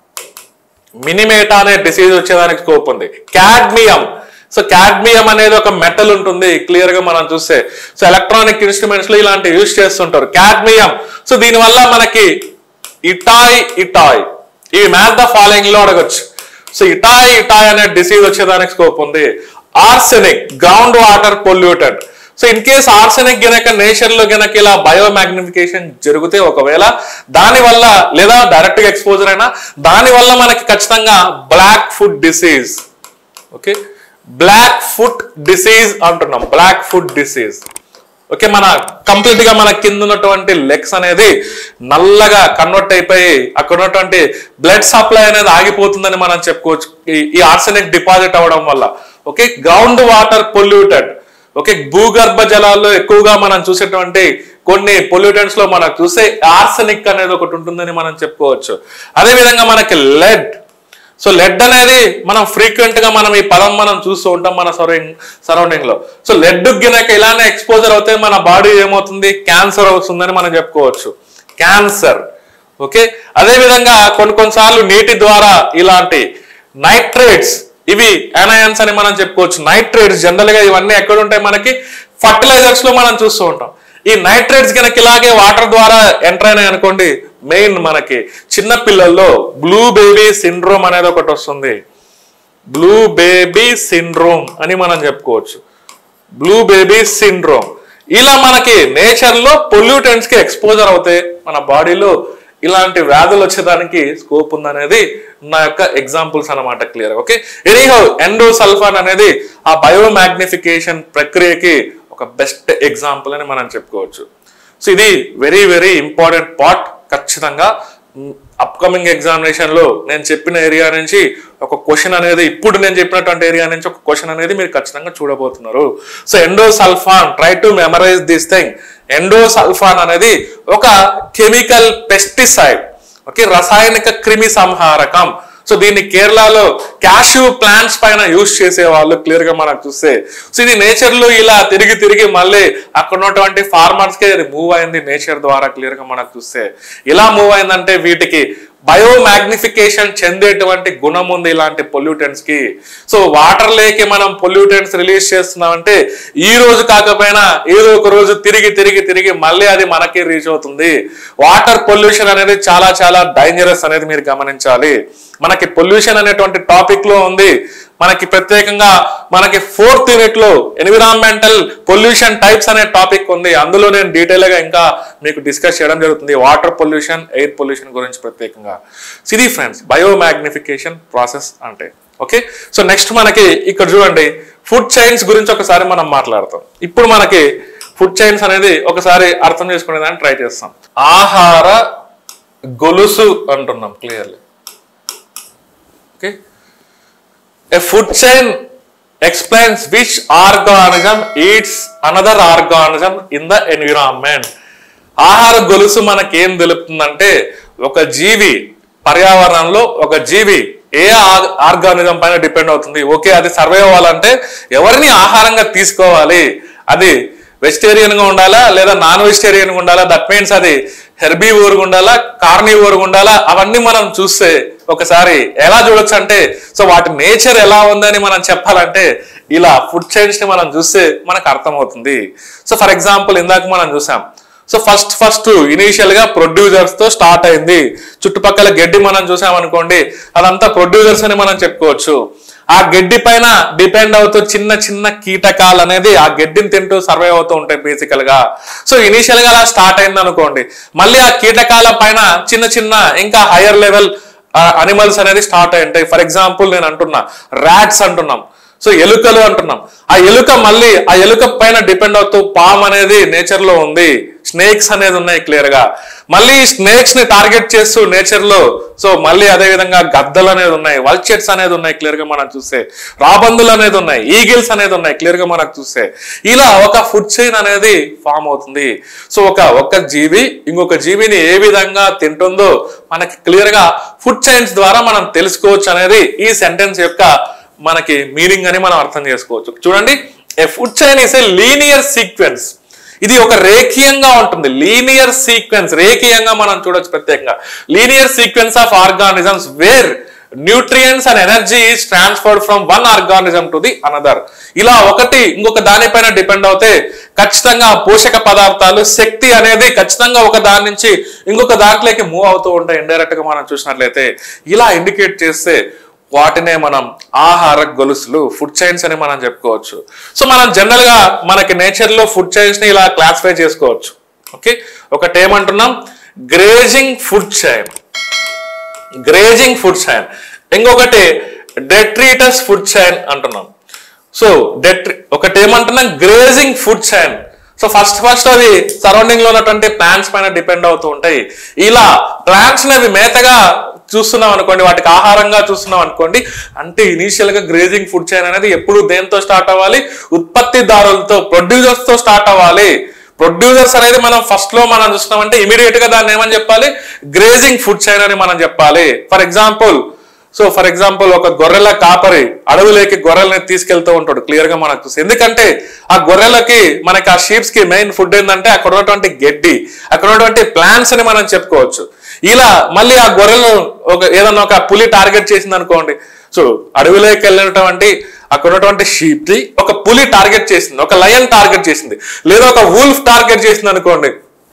మినిమేటా అనే డిసీజ్ వచ్చేదానికి స్కోప్ ఉంది క్యాడ్మియం సో క్యాడ్మియం అనేది ఒక మెటల్ ఉంటుంది క్లియర్ గా మనం చూస్తే సో ఎలక్ట్రానిక్ ఇన్స్ట్రుమెంట్స్ లో ఇలాంటి యూజ్ చేస్తుంటారు క్యాడ్మియం సో దీనివల్ల మనకి ఇటాయ్ ఇటాయ్ ఈ మ్యాథ్ ద ఫాలోయింగ్ లో అడగొచ్చు సో ఇటాయ్ ఇటాయ్ అనే డిసీజ్ వచ్చేదానికి స్కోప్ ఉంది arsenic ground water polluted so in case arsenic గనక నేచర్ లో గనక ఇలా బయోమాగ్నిఫికేషన్ జరిగితే ఒకవేళ దాని వల్ల లేదా డైరెక్ట్ గా ఎక్స్పోజర్ అయినా దాని వల్ల మనకి ఖచ్చితంగా black food disease okay black foot disease అంటున్నాం బ్లాక్ ఫుడ్ డిసీజ్ ఓకే మన కంప్లీట్ గా మన కింద ఉన్నటువంటి లెగ్స్ అనేది నల్లగా కన్వర్ట్ అయిపోయి అక్కడ ఉన్నటువంటి బ్లడ్ సప్లై అనేది ఆగిపోతుందని మనం చెప్పుకోవచ్చు ఈ- ఈ ఆర్సెనిక్ డిపాజిట్ అవ్వడం వల్ల okay ground water polluted okay భూగర్భ జలాల్లో ఎక్కువగా మనం చూసేటువంటి కొన్ని పొల్యూటెంట్స్ లో మనం చూస్తే ఆర్సెనిక్ అనేది ఒకటి ఉంటుందని మనం చెప్పుకోవచ్చు అదే విధంగా మనకి లెడ్ సో లెడ్ అనేది మనం ఫ్రీక్వెంట్ గా మనం ఈ పదం మనం చూస్తూ ఉంటాం మన సరౌండింగ్ సరౌండింగ్ లో సో లెడ్ గినక ఇలానే ఎక్స్పోజర్ అవుతే మన బాడీ ఏమవుతుంది క్యాన్సర్ అవుతుందని మనం చెప్పుకోవచ్చు క్యాన్సర్ ఓకే అదే విధంగా కొన్ని కొన్నిసార్లు నీటి ద్వారా ఇలాంటి నైట్రేట్స్ ఇవి అనయన్స్ అని మనం చెప్పుకోవచ్చు నైట్రేట్స్ జనరల్ గా ఇవన్నీ ఎక్కడ ఉంటాయి మనకి ఫర్టిలైజర్స్ లో మనం చూస్తూ ఉంటాం ఈ నైట్రేట్స్ కనుక ఇలాగే వాటర్ ద్వారా ఎంటర్ అయినాయి అనుకోండి మెయిన్ మనకి చిన్న పిల్లల్లో బ్లూ బేబీ సిండ్రోమ్ అనేది ఒకటి వస్తుంది బ్లూ బేబీ సిండ్రోమ్ అని మనం చెప్పుకోవచ్చు బ్లూ బేబీ సిండ్రోమ్ ఇలా మనకి నేచర్ లో పొల్యూటెంట్స్ కి ఎక్స్పోజర్ అవుతాయి మన బాడీలో ఇలాంటి వ్యాధులు వచ్చేదానికి స్కోప్ ఉందనేది నా యొక్క ఎగ్జాంపుల్స్ అన్నమాట క్లియర్ ఓకే ఎనీహౌ ఎండోసల్ఫాన్ అనేది ఆ బయోమాగ్నిఫికేషన్ ప్రక్రియకి ఒక బెస్ట్ ఎగ్జాంపుల్ అని మనం చెప్పుకోవచ్చు సో ఇది వెరీ వెరీ ఇంపార్టెంట్ పార్ట్ ఖచ్చితంగా అప్కమింగ్ ఎగ్జామినేషన్ లో నేను చెప్పిన ఏరియా నుంచి ఒక క్వశ్చన్ అనేది ఇప్పుడు నేను చెప్పినటువంటి ఏరియా నుంచి ఒక క్వశ్చన్ అనేది మీరు ఖచ్చితంగా చూడబోతున్నారు so endosulfan try to memorise this thing endosulfan అనేది ఒక కెమికల్ పెస్టిసైడ్ ఓకే రసాయనిక క్రిమి సంహారకం సో దీన్ని కేరళలో క్యాష్యూ ప్లాంట్స్ పైన యూజ్ చేసే వాళ్ళు క్లియర్ గా మనకు చూస్తే సో ఇది నేచర్ లో ఇలా తిరిగి తిరిగి మళ్ళీ అక్కడ ఉన్నటువంటి ఫార్మర్స్ కి అది మూవ్ అయింది నేచర్ ద్వారా క్లియర్ గా మనకు చూస్తే ఇలా మూవ్ అయిందంటే వీటికి బయో మ్యాగ్నిఫికేషన్ చెందేటువంటి గుణం ఉంది ఇలాంటి పొల్యూటెంట్స్ కి సో వాటర్ లేకి మనం పొల్యూటెంట్స్ రిలీజ్ చేస్తున్నామంటే ఈ రోజు కాకపోయినా ఏదో ఒక రోజు తిరిగి తిరిగి తిరిగి మళ్ళీ అది మనకి రీచ్ అవుతుంది వాటర్ పొల్యూషన్ అనేది చాలా చాలా డేంజరస్ అనేది మీరు గమనించాలి మనకి పొల్యూషన్ అనేటువంటి టాపిక్ లో ఉంది మనకి ప్రత్యేకంగా మనకి ఫోర్త్ యూనిట్ లో ఎన్విరాన్మెంటల్ పొల్యూషన్ టైప్స్ అనే టాపిక్ ఉంది అందులో నేను డీటెయిల్ గా ఇంకా మీకు డిస్కస్ చేయడం జరుగుతుంది వాటర్ పొల్యూషన్ ఎయిర్ పొల్యూషన్ గురించి ప్రత్యేకంగా సిది ఫ్రెండ్స్ బయోమాగ్నిఫికేషన్ ప్రాసెస్ అంటే ఓకే సో నెక్స్ట్ మనకి ఇక్కడ చూడండి ఫుడ్ చైన్స్ గురించి ఒకసారి మనం మాట్లాడతాం ఇప్పుడు మనకి ఫుడ్ చైన్స్ అనేది ఒకసారి అర్థం చేసుకునేదాన్ని ట్రై చేస్తాం ఆహార గొలుసు అంటున్నాం clearly okay A food chain explains which organism eats another organism in the environment. ఆహార గొలుసు మనకేం తెలుపుతుందంటే ఒక జీవి పర్యావరణంలో ఒక జీవి ఏ ఆర్గానిజం పైన డిపెండ్ అవుతుంది ఓకే అది సర్వైవ్ అవ్వాలంటే ఎవరిని ఆహారంగా తీసుకోవాలి అది వెజిటేరియన్ గా ఉండాలా లేదా నాన్ వెజిటేరియన్ గా ఉండాలా దట్ మీన్స్ అది హెర్బీ గా ఉండాలా కార్నీ గా ఉండాలా అవన్నీ మనం చూస్తే ఒకసారి ఎలా చూడొచ్చు అంటే సో వాటి నేచర్ ఎలా ఉందని మనం చెప్పాలంటే ఇలా ఫుడ్ చైన్స్ ని మనం చూస్తే మనకు అర్థమవుతుంది సో ఫర్ ఎగ్జాంపుల్ ఇందాక మనం చూసాం సో ఫస్ట్ ఫస్ట్ ఇనీషియల్ గా ప్రొడ్యూసర్స్ తో స్టార్ట్ అయింది చుట్టుపక్కల గడ్డి మనం చూసాం అనుకోండి అదంతా ప్రొడ్యూసర్స్ అని మనం చెప్పుకోవచ్చు ఆ గడ్డి పైన డిపెండ్ అవుతూ చిన్న చిన్న కీటకాలు అనేది ఆ గడ్డిని తింటూ సర్వైవ్ అవుతూ ఉంటాయి బేసికల్ గా సో ఇనీషియల్ గా అలా స్టార్ట్ అయింది అనుకోండి మళ్ళీ ఆ కీటకాల పైన చిన్న చిన్న ఇంకా హైయర్ లెవెల్ అనిమల్స్ అనేది స్టార్ట్ అయి ఉంటాయి ఫర్ ఎగ్జాంపుల్ నేను అంటున్నా ర్యాట్స్ అంటున్నాం సో ఎలుకలు అంటున్నాం ఆ ఎలుక మళ్ళీ ఆ ఎలుక పైన డిపెండ్ అవుతూ పామ్ అనేది నేచర్ లో ఉంది స్నేక్స్ అనేది ఉన్నాయి క్లియర్ గా మళ్ళీ స్నేక్స్ ని టార్గెట్ చేస్తూ నేచర్ లో సో మళ్ళీ అదే విధంగా గద్దలు అనేది ఉన్నాయి వల్చెట్స్ అనేది ఉన్నాయి క్లియర్ గా మనం చూస్తే రాబందులు అనేది ఉన్నాయి ఈగిల్స్ అనేది ఉన్నాయి క్లియర్ గా మనకు చూస్తే ఇలా ఒక ఫుడ్ చైన్ అనేది ఫామ్ అవుతుంది సో ఒక ఒక జీవి ఇంకొక జీవిని ఏ విధంగా తింటుందో మనకి క్లియర్ గా ఫుడ్ చైన్స్ ద్వారా మనం తెలుసుకోవచ్చు అనేది ఈ సెంటెన్స్ యొక్క మనకి మీనింగ్ అని మనం అర్థం చేసుకోవచ్చు చూడండి a food chain is a linear sequence ఇది ఒక రేఖీయంగా ఉంటుంది లీనియర్ సీక్వెన్స్ రేఖీయంగా మనం చూడొచ్చు ప్రత్యేకంగా linear sequence of organisms where nutrients and energy is transferred from one organism to the another ఇలా ఒకటి ఇంకొక దానిపైన డిపెండ్ అవుతే ఖచ్చితంగా పోషక పదార్థాలు శక్తి అనేది ఖచ్చితంగా ఒక దాని నుంచి ఇంకొక దాంట్లోకి మూవ్ అవుతూ ఉంటాయి ఇండైరెక్ట్ గా మనం చూసినట్లయితే ఇలా ఇండికేట్ చేస్తే వాటినే మనం ఆహార గొలుసులు ఫుడ్ చైన్స్ అని మనం చెప్పుకోవచ్చు సో మనం జనరల్ గా మనకి నేచర్ లో ఫుడ్ చైన్స్ ని ఇలా క్లాసిఫై చేసుకోవచ్చు ఓకే ఒకటి ఏమంటున్నాం grazing food chain grazing food chain ఇంకొకటి డెట్రీటస్ ఫుడ్ చైన్ అంటున్నాం సో డెట్రి ఒకటి ఏమంటున్నాం grazing food chain so first first అవి సరౌండింగ్ లో ఉన్నటువంటి ప్లాంట్స్ పైన డిపెండ్ అవుతూ ఉంటాయి ఇలా ప్లాంట్స్ అవి మేతగా చూస్తున్నాం అనుకోండి వాటికి ఆహారంగా చూస్తున్నాం అనుకోండి అంటే ఇనీషియల్ గా గ్రేజింగ్ ఫుడ్ చైన్ అనేది ఎప్పుడు దేంతో స్టార్ట్ అవ్వాలి ఉత్పత్తిదారులతో ప్రొడ్యూసర్స్ తో స్టార్ట్ అవ్వాలి ప్రొడ్యూసర్స్ అనేది మనం ఫస్ట్ లో మనం చూస్తున్నామంటే ఇమీడియట్ గా దాన్ని ఏమని చెప్పాలి గ్రేజింగ్ ఫుడ్ చైన్ అని మనం చెప్పాలి for example so for example ఒక గొర్రెల కాపరి అడవులోకి గొర్రెల్ని తీసుకెళ్తూ ఉంటాడు క్లియర్ గా మనకు తెలుసు. ఎందుకంటే ఆ గొర్రెలకి మనకి ఆ షీప్స్ కి మెయిన్ ఫుడ్ ఏంటంటే అక్కడ ఉన్నటువంటి గడ్డి అక్కడ ఉన్నటువంటి ప్లాంట్స్ అని మనం చెప్పుకోవచ్చు ఇలా మళ్ళీ ఆ గొర్రెలు ఒక ఏదన్నా ఒక పులి టార్గెట్ చేసింది అనుకోండి సో అడవిలోకి వెళ్ళినటువంటి అక్కడ ఉన్నటువంటి షీప్ ని ఒక పులి టార్గెట్ చేసింది ఒక లయన్ టార్గెట్ చేసింది లేదా ఒక వూల్ఫ్ టార్గెట్ చేసింది అనుకోండి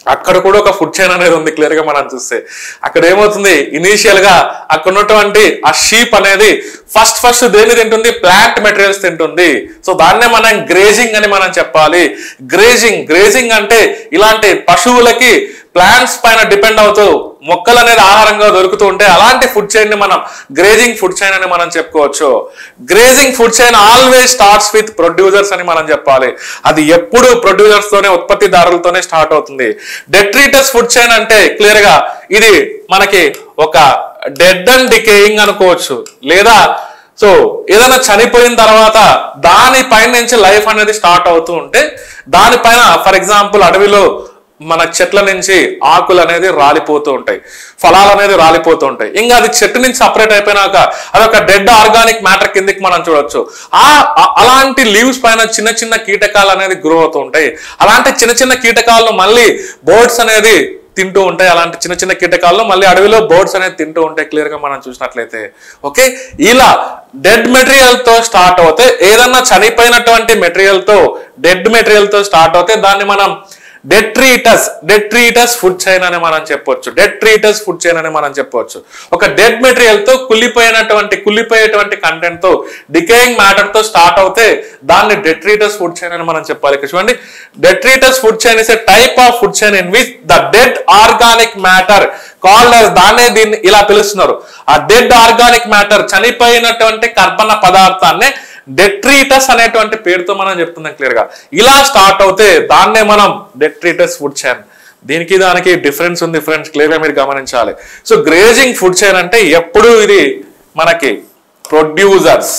అక్కడ కూడా ఒక ఫుడ్ చైన్ అనేది ఉంది క్లియర్ గా మనం చూస్తే అక్కడ ఏమవుతుంది ఇనీషియల్ గా అక్కడ ఉన్నటువంటి ఆ షీప్ అనేది ఫస్ట్ ఫస్ట్ దేన్ని తింటుంది ప్లాంట్ మెటీరియల్స్ తింటుంది సో దాన్నే మనం గ్రేజింగ్ అని మనం చెప్పాలి గ్రేజింగ్ గ్రేజింగ్ అంటే ఇలాంటి పశువులకి ప్లాంట్స్ పైన డిపెండ్ అవుతూ మొక్కలు అనేది ఆహారంగా దొరుకుతూ ఉంటే అలాంటి ఫుడ్ చైన్ ని మనం గ్రేజింగ్ ఫుడ్ చైన్ అని మనం చెప్పుకోవచ్చు grazing food chain always starts with producers అని మనం చెప్పాలి అది ఎప్పుడు ప్రొడ్యూసర్స్ తోనే ఉత్పత్తిదారులతోనే స్టార్ట్ అవుతుంది డెట్రీటస్ ఫుడ్ చైన్ అంటే క్లియర్ గా ఇది మనకి ఒక డెడ్ అండ్ డికేయింగ్ అనుకోవచ్చు లేదా సో ఏదైనా చనిపోయిన తర్వాత దానిపైన నుంచి లైఫ్ అనేది స్టార్ట్ అవుతూ ఉంటే దానిపైన ఫర్ ఎగ్జాంపుల్ అడవిలో మన చెట్ల నుంచి ఆకులు అనేది రాలిపోతూ ఉంటాయి ఫలాలు అనేది రాలిపోతూ ఉంటాయి ఇంకా అది చెట్టు నుంచి సపరేట్ అయిపోయినాక అదొక డెడ్ ఆర్గానిక్ మ్యాటర్ కిందకి మనం చూడొచ్చు ఆ ఆ- అలాంటి లీవ్స్ పైన చిన్న చిన్న కీటకాలు అనేది గ్రో అవుతూ ఉంటాయి అలాంటి చిన్న చిన్న కీటకాలను మళ్ళీ బర్డ్స్ అనేది తింటూ ఉంటాయి అలాంటి చిన్న చిన్న కీటకాలను మళ్ళీ అడవిలో బర్డ్స్ అనేది తింటూ ఉంటాయి క్లియర్ గా మనం చూసినట్లయితే ఓకే ఇలా డెడ్ మెటీరియల్ తో స్టార్ట్ అవుతే ఏదన్నా చనిపోయినటువంటి మెటీరియల్ తో డెడ్ మెటీరియల్ తో స్టార్ట్ అవుతే దాన్ని మనం డెట్రీటస్ డెట్రీటస్ ఫుడ్ చైన్ అని మనం చెప్పొచ్చు డెట్రీటస్ ఫుడ్ చైన్ అని మనం చెప్పొచ్చు ఒక డెడ్ మెటీరియల్ తో కుళ్ళిపోయినటువంటి కుళ్ళిపోయేటువంటి కంటెంట్ తో డికేయింగ్ మ్యాటర్ తో స్టార్ట్ అవుతే దాన్ని డెట్రీటస్ ఫుడ్ చైన్ అని మనం చెప్పాలి ఇక్కడ చూడండి detritus food chain is a type of food chain in which the dead organic matter called as దాన్నే దీన్ని ఇలా పిలుస్తున్నారు ఆ డెడ్ ఆర్గానిక్ మ్యాటర్ చనిపోయినటువంటి కర్బన పదార్థాన్ని డెట్రీటస్ అనేటువంటి పేరుతో మనం చెప్తున్నాం క్లియర్ గా ఇలా స్టార్ట్ అవుతే దాన్నే మనం డెట్రీటస్ ఫుడ్ చైన్ దీనికి దానికి డిఫరెన్స్ ఉంది ఫ్రెండ్స్ క్లియర్ గా మీరు గమనించాలి సో గ్రేజింగ్ ఫుడ్ చైన్ అంటే ఎప్పుడు ఇది మనకి ప్రొడ్యూసర్స్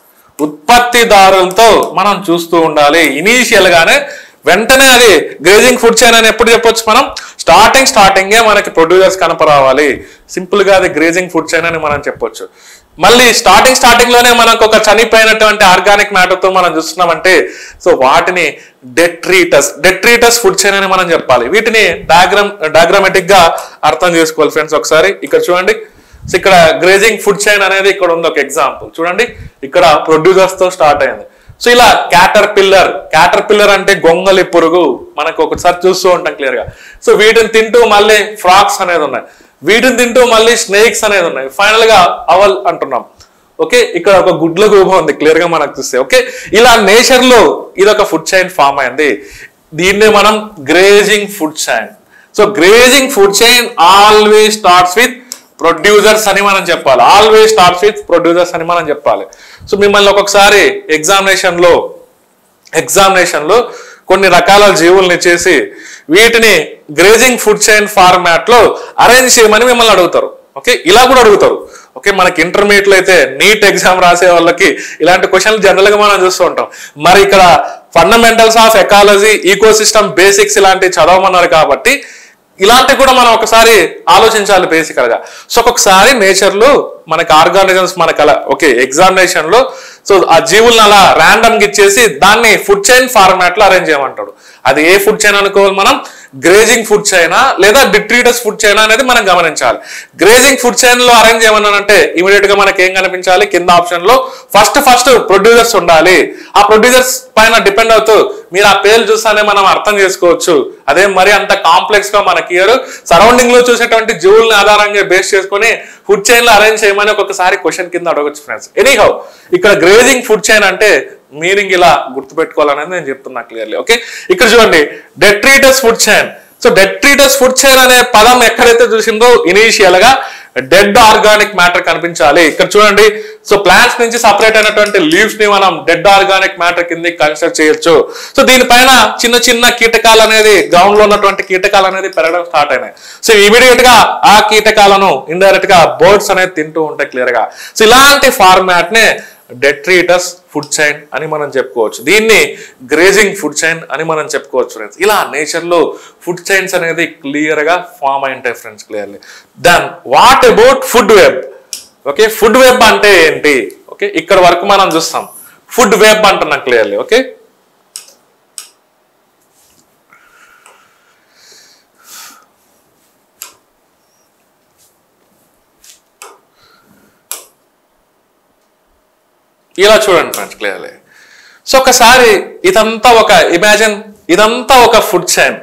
ఉత్పత్తిదారులతో మనం చూస్తూ ఉండాలి ఇనీషియల్ గానే వెంటనే అది గ్రేజింగ్ ఫుడ్ చైన్ అని ఎప్పుడు చెప్పొచ్చు మనం స్టార్టింగ్ స్టార్టింగే మనకి ప్రొడ్యూసర్స్ కనపరావాలి సింపుల్ గా అది గ్రేజింగ్ ఫుడ్ చైన్ అని మనం చెప్పొచ్చు మళ్ళీ స్టార్టింగ్ స్టార్టింగ్ లోనే మనకు ఒక చనిపోయినటువంటి ఆర్గానిక్ మ్యాటర్ తో మనం చూస్తున్నామంటే సో వాటిని డెట్రీటస్ డెట్రీటస్ ఫుడ్ చైన్ అని మనం చెప్పాలి వీటిని డయాగ్రామ్ డయాగ్రామెటిక్ గా అర్థం చేసుకోవాలి ఫ్రెండ్స్ ఒకసారి ఇక్కడ చూడండి సో ఇక్కడ గ్రేజింగ్ ఫుడ్ చైన్ అనేది ఇక్కడ ఉంది ఒక ఎగ్జాంపుల్ చూడండి ఇక్కడ ప్రొడ్యూసర్స్ తో స్టార్ట్ అయింది సో ఇలా క్యాటర్ పిల్లర్ క్యాటర్ పిల్లర్ అంటే గొంగలి పురుగు మనకు ఒకసారి చూస్తూ ఉంటాం క్లియర్ గా సో వీటిని తింటూ మళ్ళీ ఫ్రాక్స్ అనేది ఉన్నాయి వీటిని తింటూ మళ్ళీ స్నేక్స్ అనేది ఉన్నాయి ఫైనల్ గా అవల్ అంటున్నాం ఓకే ఇక్కడ ఒక గుడ్ల రూపం ఉంది క్లియర్ గా మనకు చూస్తే ఓకే ఇలా నేచర్ లో ఇది ఒక ఫుడ్ చైన్ ఫామ్ అయింది దీన్నే మనం grazing food chain so grazing food chain always starts with producers అని మనం చెప్పాలి ఆల్వేస్ స్టార్ట్స్ విత్ ప్రొడ్యూసర్స్ అని మనం చెప్పాలి సో మిమ్మల్ని ఒక్కొక్కసారి ఎగ్జామినేషన్ లో ఎగ్జామినేషన్ లో కొన్ని రకాల జీవుల్ని చేసి వీటిని గ్రేజింగ్ ఫుడ్ చైన్ ఫార్మాట్ లో అరేంజ్ చేయమని మిమ్మల్ని అడుగుతారు ఓకే ఇలా కూడా అడుగుతారు ఓకే మనకి ఇంటర్మీడియట్ లో అయితే నీట్ ఎగ్జామ్ రాసే వాళ్ళకి ఇలాంటి క్వశ్చన్లు జనరల్ గా మనం చూస్తూ ఉంటాం మరి ఇక్కడ fundamentals of ecology ecosystem basics ఇలాంటివి చదవమన్నారు కాబట్టి ఇలాంటివి కూడా మనం ఒకసారి ఆలోచించాలి బేసికల్ గా సో ఒక్కొక్కసారి నేచర్ లో మనకి ఆర్గానిజమ్స్ మనకి అలా ఓకే ఎగ్జామినేషన్ లో సో ఆ జీవులను అలా ర్యాండమ్ గా ఇచ్చేసి దాన్ని ఫుడ్ చైన్ ఫార్మాట్ లో అరేంజ్ చేయమంటాడు అది ఏ ఫుడ్ చైన్ అనుకోవాలి మనం గ్రేజింగ్ ఫుడ్ చైనా లేదా డిట్రీటస్ ఫుడ్ చైనా అనేది మనం గమనించాలి గ్రేజింగ్ ఫుడ్ చైన్ లో అరేంజ్ చేయమన్నానంటే ఇమీడియట్ గా మనకి ఏం కనిపించాలి కింద ఆప్షన్ లో ఫస్ట్ ఫస్ట్ ప్రొడ్యూసర్స్ ఉండాలి ఆ ప్రొడ్యూసర్స్ పైన డిపెండ్ అవుతూ మీరు ఆ పేర్లు చూస్తానే మనం అర్థం చేసుకోవచ్చు అదే మరి అంత కాంప్లెక్స్ గా మనకి సరౌండింగ్ లో చూసేటువంటి జీవుల్ని ఆధారంగా బేస్ చేసుకొని ఫుడ్ చైన్ లో అరేంజ్ చేయమని ఒక్కొక్కసారి క్వశ్చన్ కింద అడగచ్చు ఫ్రెండ్స్ ఎనీహౌ ఇక్కడ గ్రేజింగ్ ఫుడ్ చైన్ అంటే మీనింగ్ ఇలా గుర్తుపెట్టుకోవాలనేది నేను చెప్తున్నా క్లియర్లీ ఓకే ఇక్కడ చూడండి detritus food chain so detritus food chain అనే పదం ఎక్కడైతే చూసిందో ఇనీషియల్ గా డెడ్ ఆర్గానిక్ మ్యాటర్ కనిపించాలి ఇక్కడ చూడండి సో ప్లాంట్స్ నుంచి సపరేట్ అయినటువంటి లీవ్స్ ని మనం డెడ్ ఆర్గానిక్ మ్యాటర్ కింద కన్సిడర్ చేయొచ్చు సో దీనిపైన చిన్న చిన్న కీటకాలు అనేది గ్రౌండ్ లో ఉన్నటువంటి కీటకాలు అనేది పెరగడం స్టార్ట్ అయినాయి సో ఇమీడియట్ గా ఆ కీటకాలను ఇండైరెక్ట్ గా బర్డ్స్ అనేది తింటూ ఉంటాయి క్లియర్ గా సో ఇలాంటి ఫార్మాట్ నే డెట్రీటస్ ఫుడ్ చైన్ అని మనం చెప్పుకోవచ్చు దీన్ని గ్రేజింగ్ ఫుడ్ చైన్ అని మనం చెప్పుకోవచ్చు ఫ్రెండ్స్ ఇలా నేచర్ లో ఫుడ్ చైన్స్ అనేది క్లియర్ గా ఫామ్ అయి ఉంటాయి friends clearly then what about food web okay food web అంటే ఏంటి ఓకే ఇక్కడ వరకు మనం చూస్తాం ఫుడ్ వెబ్ అంటున్నాం క్లియర్లీ ఓకే ఇలా చూడండి ఫ్రెండ్స్ క్లియర్లీ సో ఒకసారి ఇదంతా ఒక ఇమాజిన్ ఇదంతా ఒక ఫుడ్ చైన్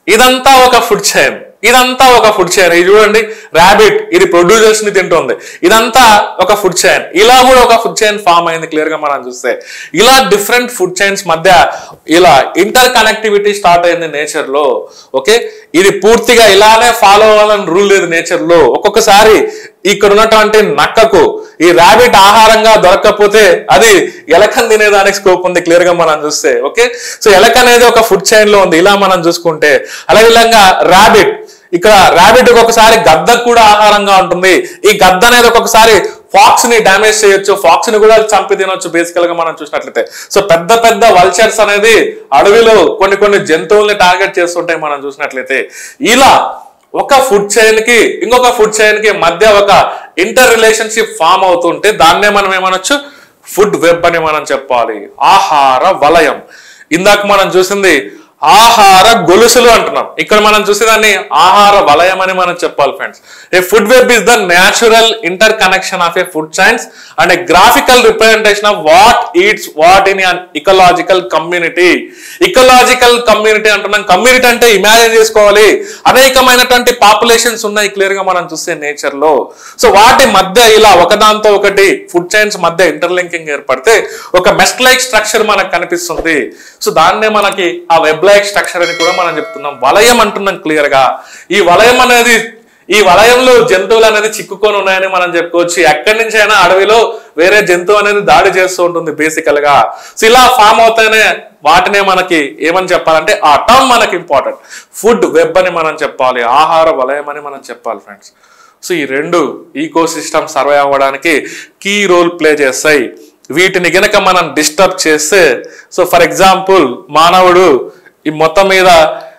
ఇదంతా ఒక ఫుడ్ చైన్ ఇదంతా ఒక ఫుడ్ చైన్ ఇది చూడండి ర్యాబిట్ ఇది ప్రొడ్యూసర్స్ ని తింటుంది ఇదంతా ఒక ఫుడ్ చైన్ ఇలా కూడా ఒక ఫుడ్ చైన్ ఫామ్ అయింది క్లియర్ గా మనం చూస్తే ఇలా డిఫరెంట్ ఫుడ్ చైన్స్ మధ్య ఇలా ఇంటర్ కనెక్టివిటీ స్టార్ట్ అయింది నేచర్ లో ఓకే ఇది పూర్తిగా ఇలానే ఫాలో అవ్వాలని రూల్ లేదు నేచర్ లో ఒక్కొక్కసారి ఇక్కడ ఉన్నటువంటి నక్కకు ఈ ర్యాబిట్ ఆహారంగా దొరకకపోతే అది ఎలకని తినేదానికి స్కోప్ ఉంది క్లియర్ గా మనం చూస్తే ఓకే సో ఎలక అనేది ఒక ఫుడ్ చైన్ లో ఉంది ఇలా మనం చూసుకుంటే అలాగే విధంగా ర్యాబిట్ ఇక్కడ ర్యాబిట్ ఒక్కొక్కసారి గద్దకు కూడా ఆహారంగా ఉంటుంది ఈ గద్ద అనేది ఒక్కొక్కసారి ఫాక్స్ ని డ్యామేజ్ చేయొచ్చు ఫాక్స్ ని కూడా చంపి తినొచ్చు బేసికల్ గా మనం చూసినట్లయితే సో పెద్ద పెద్ద వల్చర్స్ అనేది అడవిలో కొన్ని కొన్ని జంతువుల్ని టార్గెట్ చేస్తుంటాయి మనం చూసినట్లయితే ఇలా ఒక ఫుడ్ చైన్ కి ఇంకొక ఫుడ్ చైన్ కి మధ్య ఒక ఇంటర్ రిలేషన్షిప్ ఫామ్ అవుతుంటే దాన్నే మనం ఏమనొచ్చు ఫుడ్ వెబ్ అని మనం చెప్పాలి ఆహార వలయం ఇందాక మనం చూసింది ఆహార గొలుసులు అంటున్నాం ఇక్కడ మనం చూసేదాన్ని ఆహార వలయం అని మనం చెప్పాలి friends a food web is the natural interconnection of a food chains and a graphical representation of what eats what in an ecological community ecological community అంటున్నాం కమ్యూనిటీ అంటే ఇమాజిన్ చేసుకోవాలి అనేకమైనటువంటి పాపులేషన్స్ ఉన్నాయి క్లియర్ గా మనం చూస్తే nature లో so వాటి మధ్య ఇలా ఒకదాంతో ఒకటి ఫుడ్ చైన్స్ మధ్య ఇంటర్లింకింగ్ ఏర్పడితే ఒక మెస్ట్ లైక్ స్ట్రక్చర్ మనకు కనిపిస్తుంది సో దాన్నే మనకి ఆ వెబ్ లైక్ స్ట్రక్చర్ అని కూడా మనం చెప్తున్నాం వలయం అంటున్నాం క్లియర్ గా ఈ వలయం అనేది ఈ వలయంలో జంతువులు అనేది చిక్కుకొని ఉన్నాయని మనం చెప్పుకోవచ్చు ఎక్కడి నుంచి అయినా అడవిలో వేరే జంతువు అనేది దాడి చేస్తూ ఉంటుంది బేసికల్ గా సో ఇలా ఫామ్ అవుతానే వాటినే మనకి ఏమని చెప్పాలంటే ఆ టర్మ్ మనకి ఇంపార్టెంట్ ఫుడ్ వెబ్ అని మనం చెప్పాలి ఆహార వలయం అని మనం చెప్పాలి ఫ్రెండ్స్ సో ఈ రెండు ఈకో సిస్టమ్ సర్వే అవ్వడానికి కీ రోల్ ప్లే చేస్తాయి వీటిని గనక మనం డిస్టర్బ్ చేస్తే సో ఫర్ ఎగ్జాంపుల్ మానవుడు ఈ మొత్తం మీద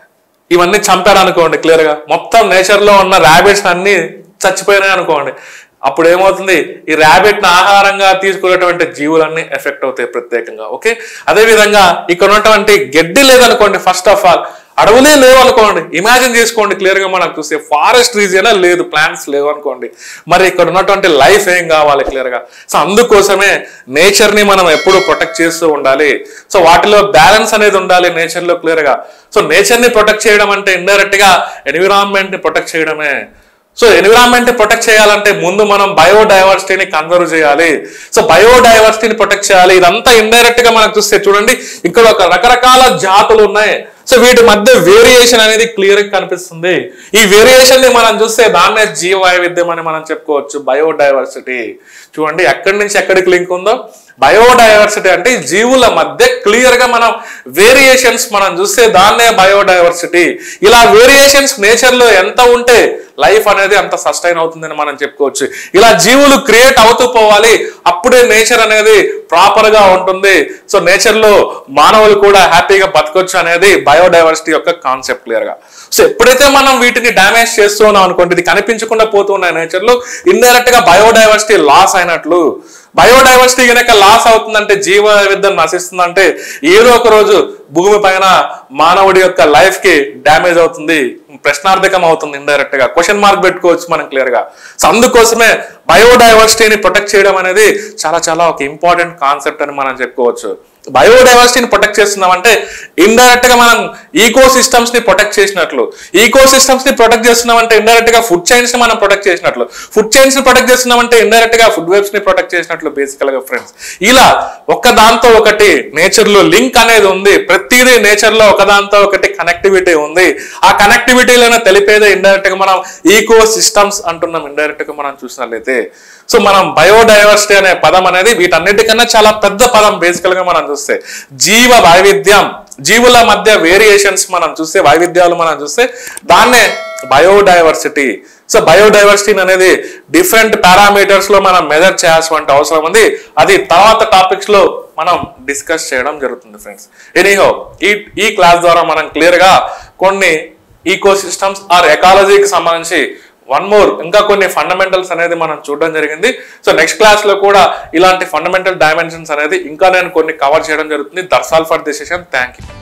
ఇవన్నీ చంపాడు అనుకోండి క్లియర్ గా మొత్తం నేచర్ లో ఉన్న ర్యాబిట్స్ అన్ని చచ్చిపోయినాయి అనుకోండి అప్పుడు ఏమవుతుంది ఈ ర్యాబిట్ ని ఆహారంగా తీసుకునేటువంటి జీవులన్నీ ఎఫెక్ట్ అవుతాయి ప్రత్యేకంగా ఓకే అదే విధంగా ఇక్కడ ఉన్నటువంటి గడ్డి లేదనుకోండి ఫస్ట్ ఆఫ్ ఆల్ అడవులే లేవు అనుకోండి ఇమాజిన్ చేసుకోండి క్లియర్ గా మనకు చూస్తే ఫారెస్ట్ రీజియన్ లేదు ప్లాంట్స్ లేవు అనుకోండి మరి ఇక్కడ ఉన్నటువంటి లైఫ్ ఏం కావాలి క్లియర్ గా సో అందుకోసమే నేచర్ ని మనం ఎప్పుడు ప్రొటెక్ట్ చేస్తూ ఉండాలి సో వాటిలో బ్యాలెన్స్ అనేది ఉండాలి నేచర్ లో క్లియర్ గా సో నేచర్ ని ప్రొటెక్ట్ చేయడం అంటే ఇండైరెక్ట్ గా ఎన్విరాన్మెంట్ ని ప్రొటెక్ట్ చేయడమే సో ఎన్విరాన్మెంట్ ప్రొటెక్ట్ చేయాలంటే ముందు మనం బయోడైవర్సిటీని కన్వర్వ్ చేయాలి సో బయోడైవర్సిటీని ప్రొటెక్ట్ చేయాలి ఇదంతా ఇండైరెక్ట్ గా మనకు చూస్తే చూడండి ఇక్కడ ఒక రకరకాల జాతులు ఉన్నాయి సో వీటి మధ్య వేరియేషన్ అనేది క్లియర్ గా కనిపిస్తుంది ఈ వేరియేషన్ ని మనం చూస్తే దాన్నే జీవ వైవిధ్యం అని మనం చెప్పుకోవచ్చు బయోడైవర్సిటీ చూడండి ఎక్కడి నుంచి ఎక్కడికి లింక్ ఉందో బయోడైవర్సిటీ అంటే ఈ జీవుల మధ్య క్లియర్ గా మనం వేరియేషన్స్ మనం చూస్తే దాన్నే బయోడైవర్సిటీ ఇలా వేరియేషన్స్ నేచర్ లో ఎంత ఉంటే లైఫ్ అనేది అంత సస్టైన్ అవుతుందని మనం చెప్పుకోవచ్చు ఇలా జీవులు క్రియేట్ అవుతూ పోవాలి అప్పుడే నేచర్ అనేది ప్రాపర్ గా ఉంటుంది సో నేచర్ లో మానవులు కూడా హ్యాపీగా బతకొచ్చు అనేది బయోడైవర్సిటీ యొక్క కాన్సెప్ట్ క్లియర్ గా సో ఎప్పుడైతే మనం వీటిని డ్యామేజ్ చేస్తూ ఉన్నాం అనుకోండి ఇది కనిపించకుండా పోతున్నాయి నేచర్ లో ఇండైరెక్ట్ గా బయోడైవర్సిటీ లాస్ అయినట్లు బయోడైవర్సిటీ కనుక లాస్ అవుతుందంటే జీవ వైవిధ్యం నశిస్తుందంటే ఏదో ఒక రోజు భూమి పైన మానవుడి యొక్క లైఫ్ కి డ్యామేజ్ అవుతుంది ప్రశ్నార్థకం అవుతుంది ఇండైరెక్ట్ గా క్వశ్చన్ మార్క్ పెట్టుకోవచ్చు మనం క్లియర్ గా సో అందుకోసమే బయోడైవర్సిటీని ప్రొటెక్ట్ చేయడం అనేది చాలా చాలా ఒక ఇంపార్టెంట్ కాన్సెప్ట్ అని మనం చెప్పుకోవచ్చు బయోడైవర్సిటీని ప్రొటెక్ట్ చేస్తున్నామంటే ఇండైరెక్ట్ గా మనం ఈకో సిస్టమ్స్ ని ప్రొటెక్ట్ చేసినట్లు ఈకో సిస్టమ్స్ ని ప్రొటెక్ట్ చేస్తున్నామంటే ఇండైరెక్ట్ గా ఫుడ్ చైన్స్ ని మనం ప్రొటెక్ట్ చేసినట్లు ఫుడ్ చైన్స్ ని ప్రొటెక్ట్ చేస్తున్నామంటే ఇండైరెక్ట్ గా ఫుడ్ వెబ్స్ ని ప్రొటెక్ట్ చేసినట్లు బేసికల్ గా ఫ్రెండ్స్ ఇలా ఒక దాంతో ఒకటి నేచర్ లో లింక్ అనేది ఉంది ప్రతిదీ నేచర్ లో ఒకదాంతో ఒకటి కనెక్టివిటీ ఉంది ఆ కనెక్టివిటీలను తెలిపేదే ఇండైరెక్ట్ గా మనం ఈకో సిస్టమ్స్ అంటున్నాం ఇండైరెక్ట్ గా మనం చూసినట్లయితే సో మనం బయోడైవర్సిటీ అనే పదం అనేది వీటన్నిటికన్నా చాలా పెద్ద పదం బేసికల్ గా మనం చూస్తే జీవ వైవిధ్యం జీవుల మధ్య వేరియేషన్స్ మనం చూస్తే వైవిధ్యాలు మనం చూస్తే దాన్నే బయోడైవర్సిటీ సో బయోడైవర్సిటీ అనేది డిఫరెంట్ పారామీటర్స్ లో మనం మెజర్ చేయాల్సిన అవసరం ఉంది అది తర్వాత టాపిక్స్ లో మనం డిస్కస్ చేయడం జరుగుతుంది ఫ్రెండ్స్ ఎనీహో ఈ ఈ క్లాస్ ద్వారా మనం క్లియర్ గా కొన్ని ఈకో సిస్టమ్స్ ఆర్ ఎకాలజీకి సంబంధించి వన్ మోర్ ఇంకా కొన్ని ఫండమెంటల్స్ అనేది మనం చూడడం జరిగింది సో నెక్స్ట్ క్లాస్ లో కూడా ఇలాంటి ఫండమెంటల్ డైమెన్షన్స్ అనేది ఇంకా నేను కొన్ని కవర్ చేయడం జరుగుతుంది that's all for the session thank you